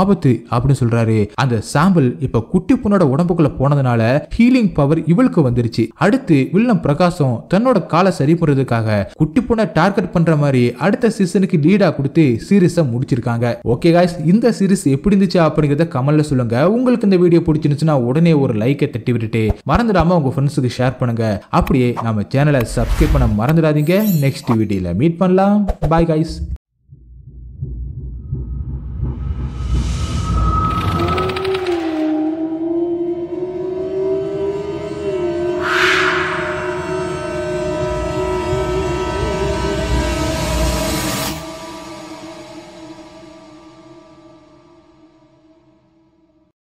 ஆபத்து அப்படின்னு சொல்றாரு அந்த சாம்பிள் இப்ப குட்டி பொண்ணோட உடம்புக்குள்ள போனதுனால ஹீலிங் பவர் இவளுக்கு வந்துருச்சு அடுத்து வில்லன் பிரகாசம் தன்னோட காலை சரி பண்றதுக்காக குட்டி பொண்ணை டார்கெட் பண்ற மாதிரி அடுத்த சீசனுக்கு லீடா கொடுத்து சீரிஸை முடிச்சிருக்காங்க ஓகே காய்ஸ் இந்த சீரிஸ் எப்படி இருந்துச்சு அப்படிங்கறத கமெண்ட்ல சொல்லுங்க உங்களுக்கு இந்த வீடியோ பிடிச்சிருந்துச்சுன்னா உடனே ஒரு லைக்கை தட்டி விட்டுட்டு மறந்துடாம உங்க ஃப்ரெண்ட்ஸுக்கு ஷேர் பண்ணுங்க அப்படியே நம்ம சேனலை சப்ஸ்கிரைப் பண்ண மறந்துடாதீங்க நெக்ஸ்ட் வீடியோல மீட் பண்ணலாம் பாய் காய்ஸ்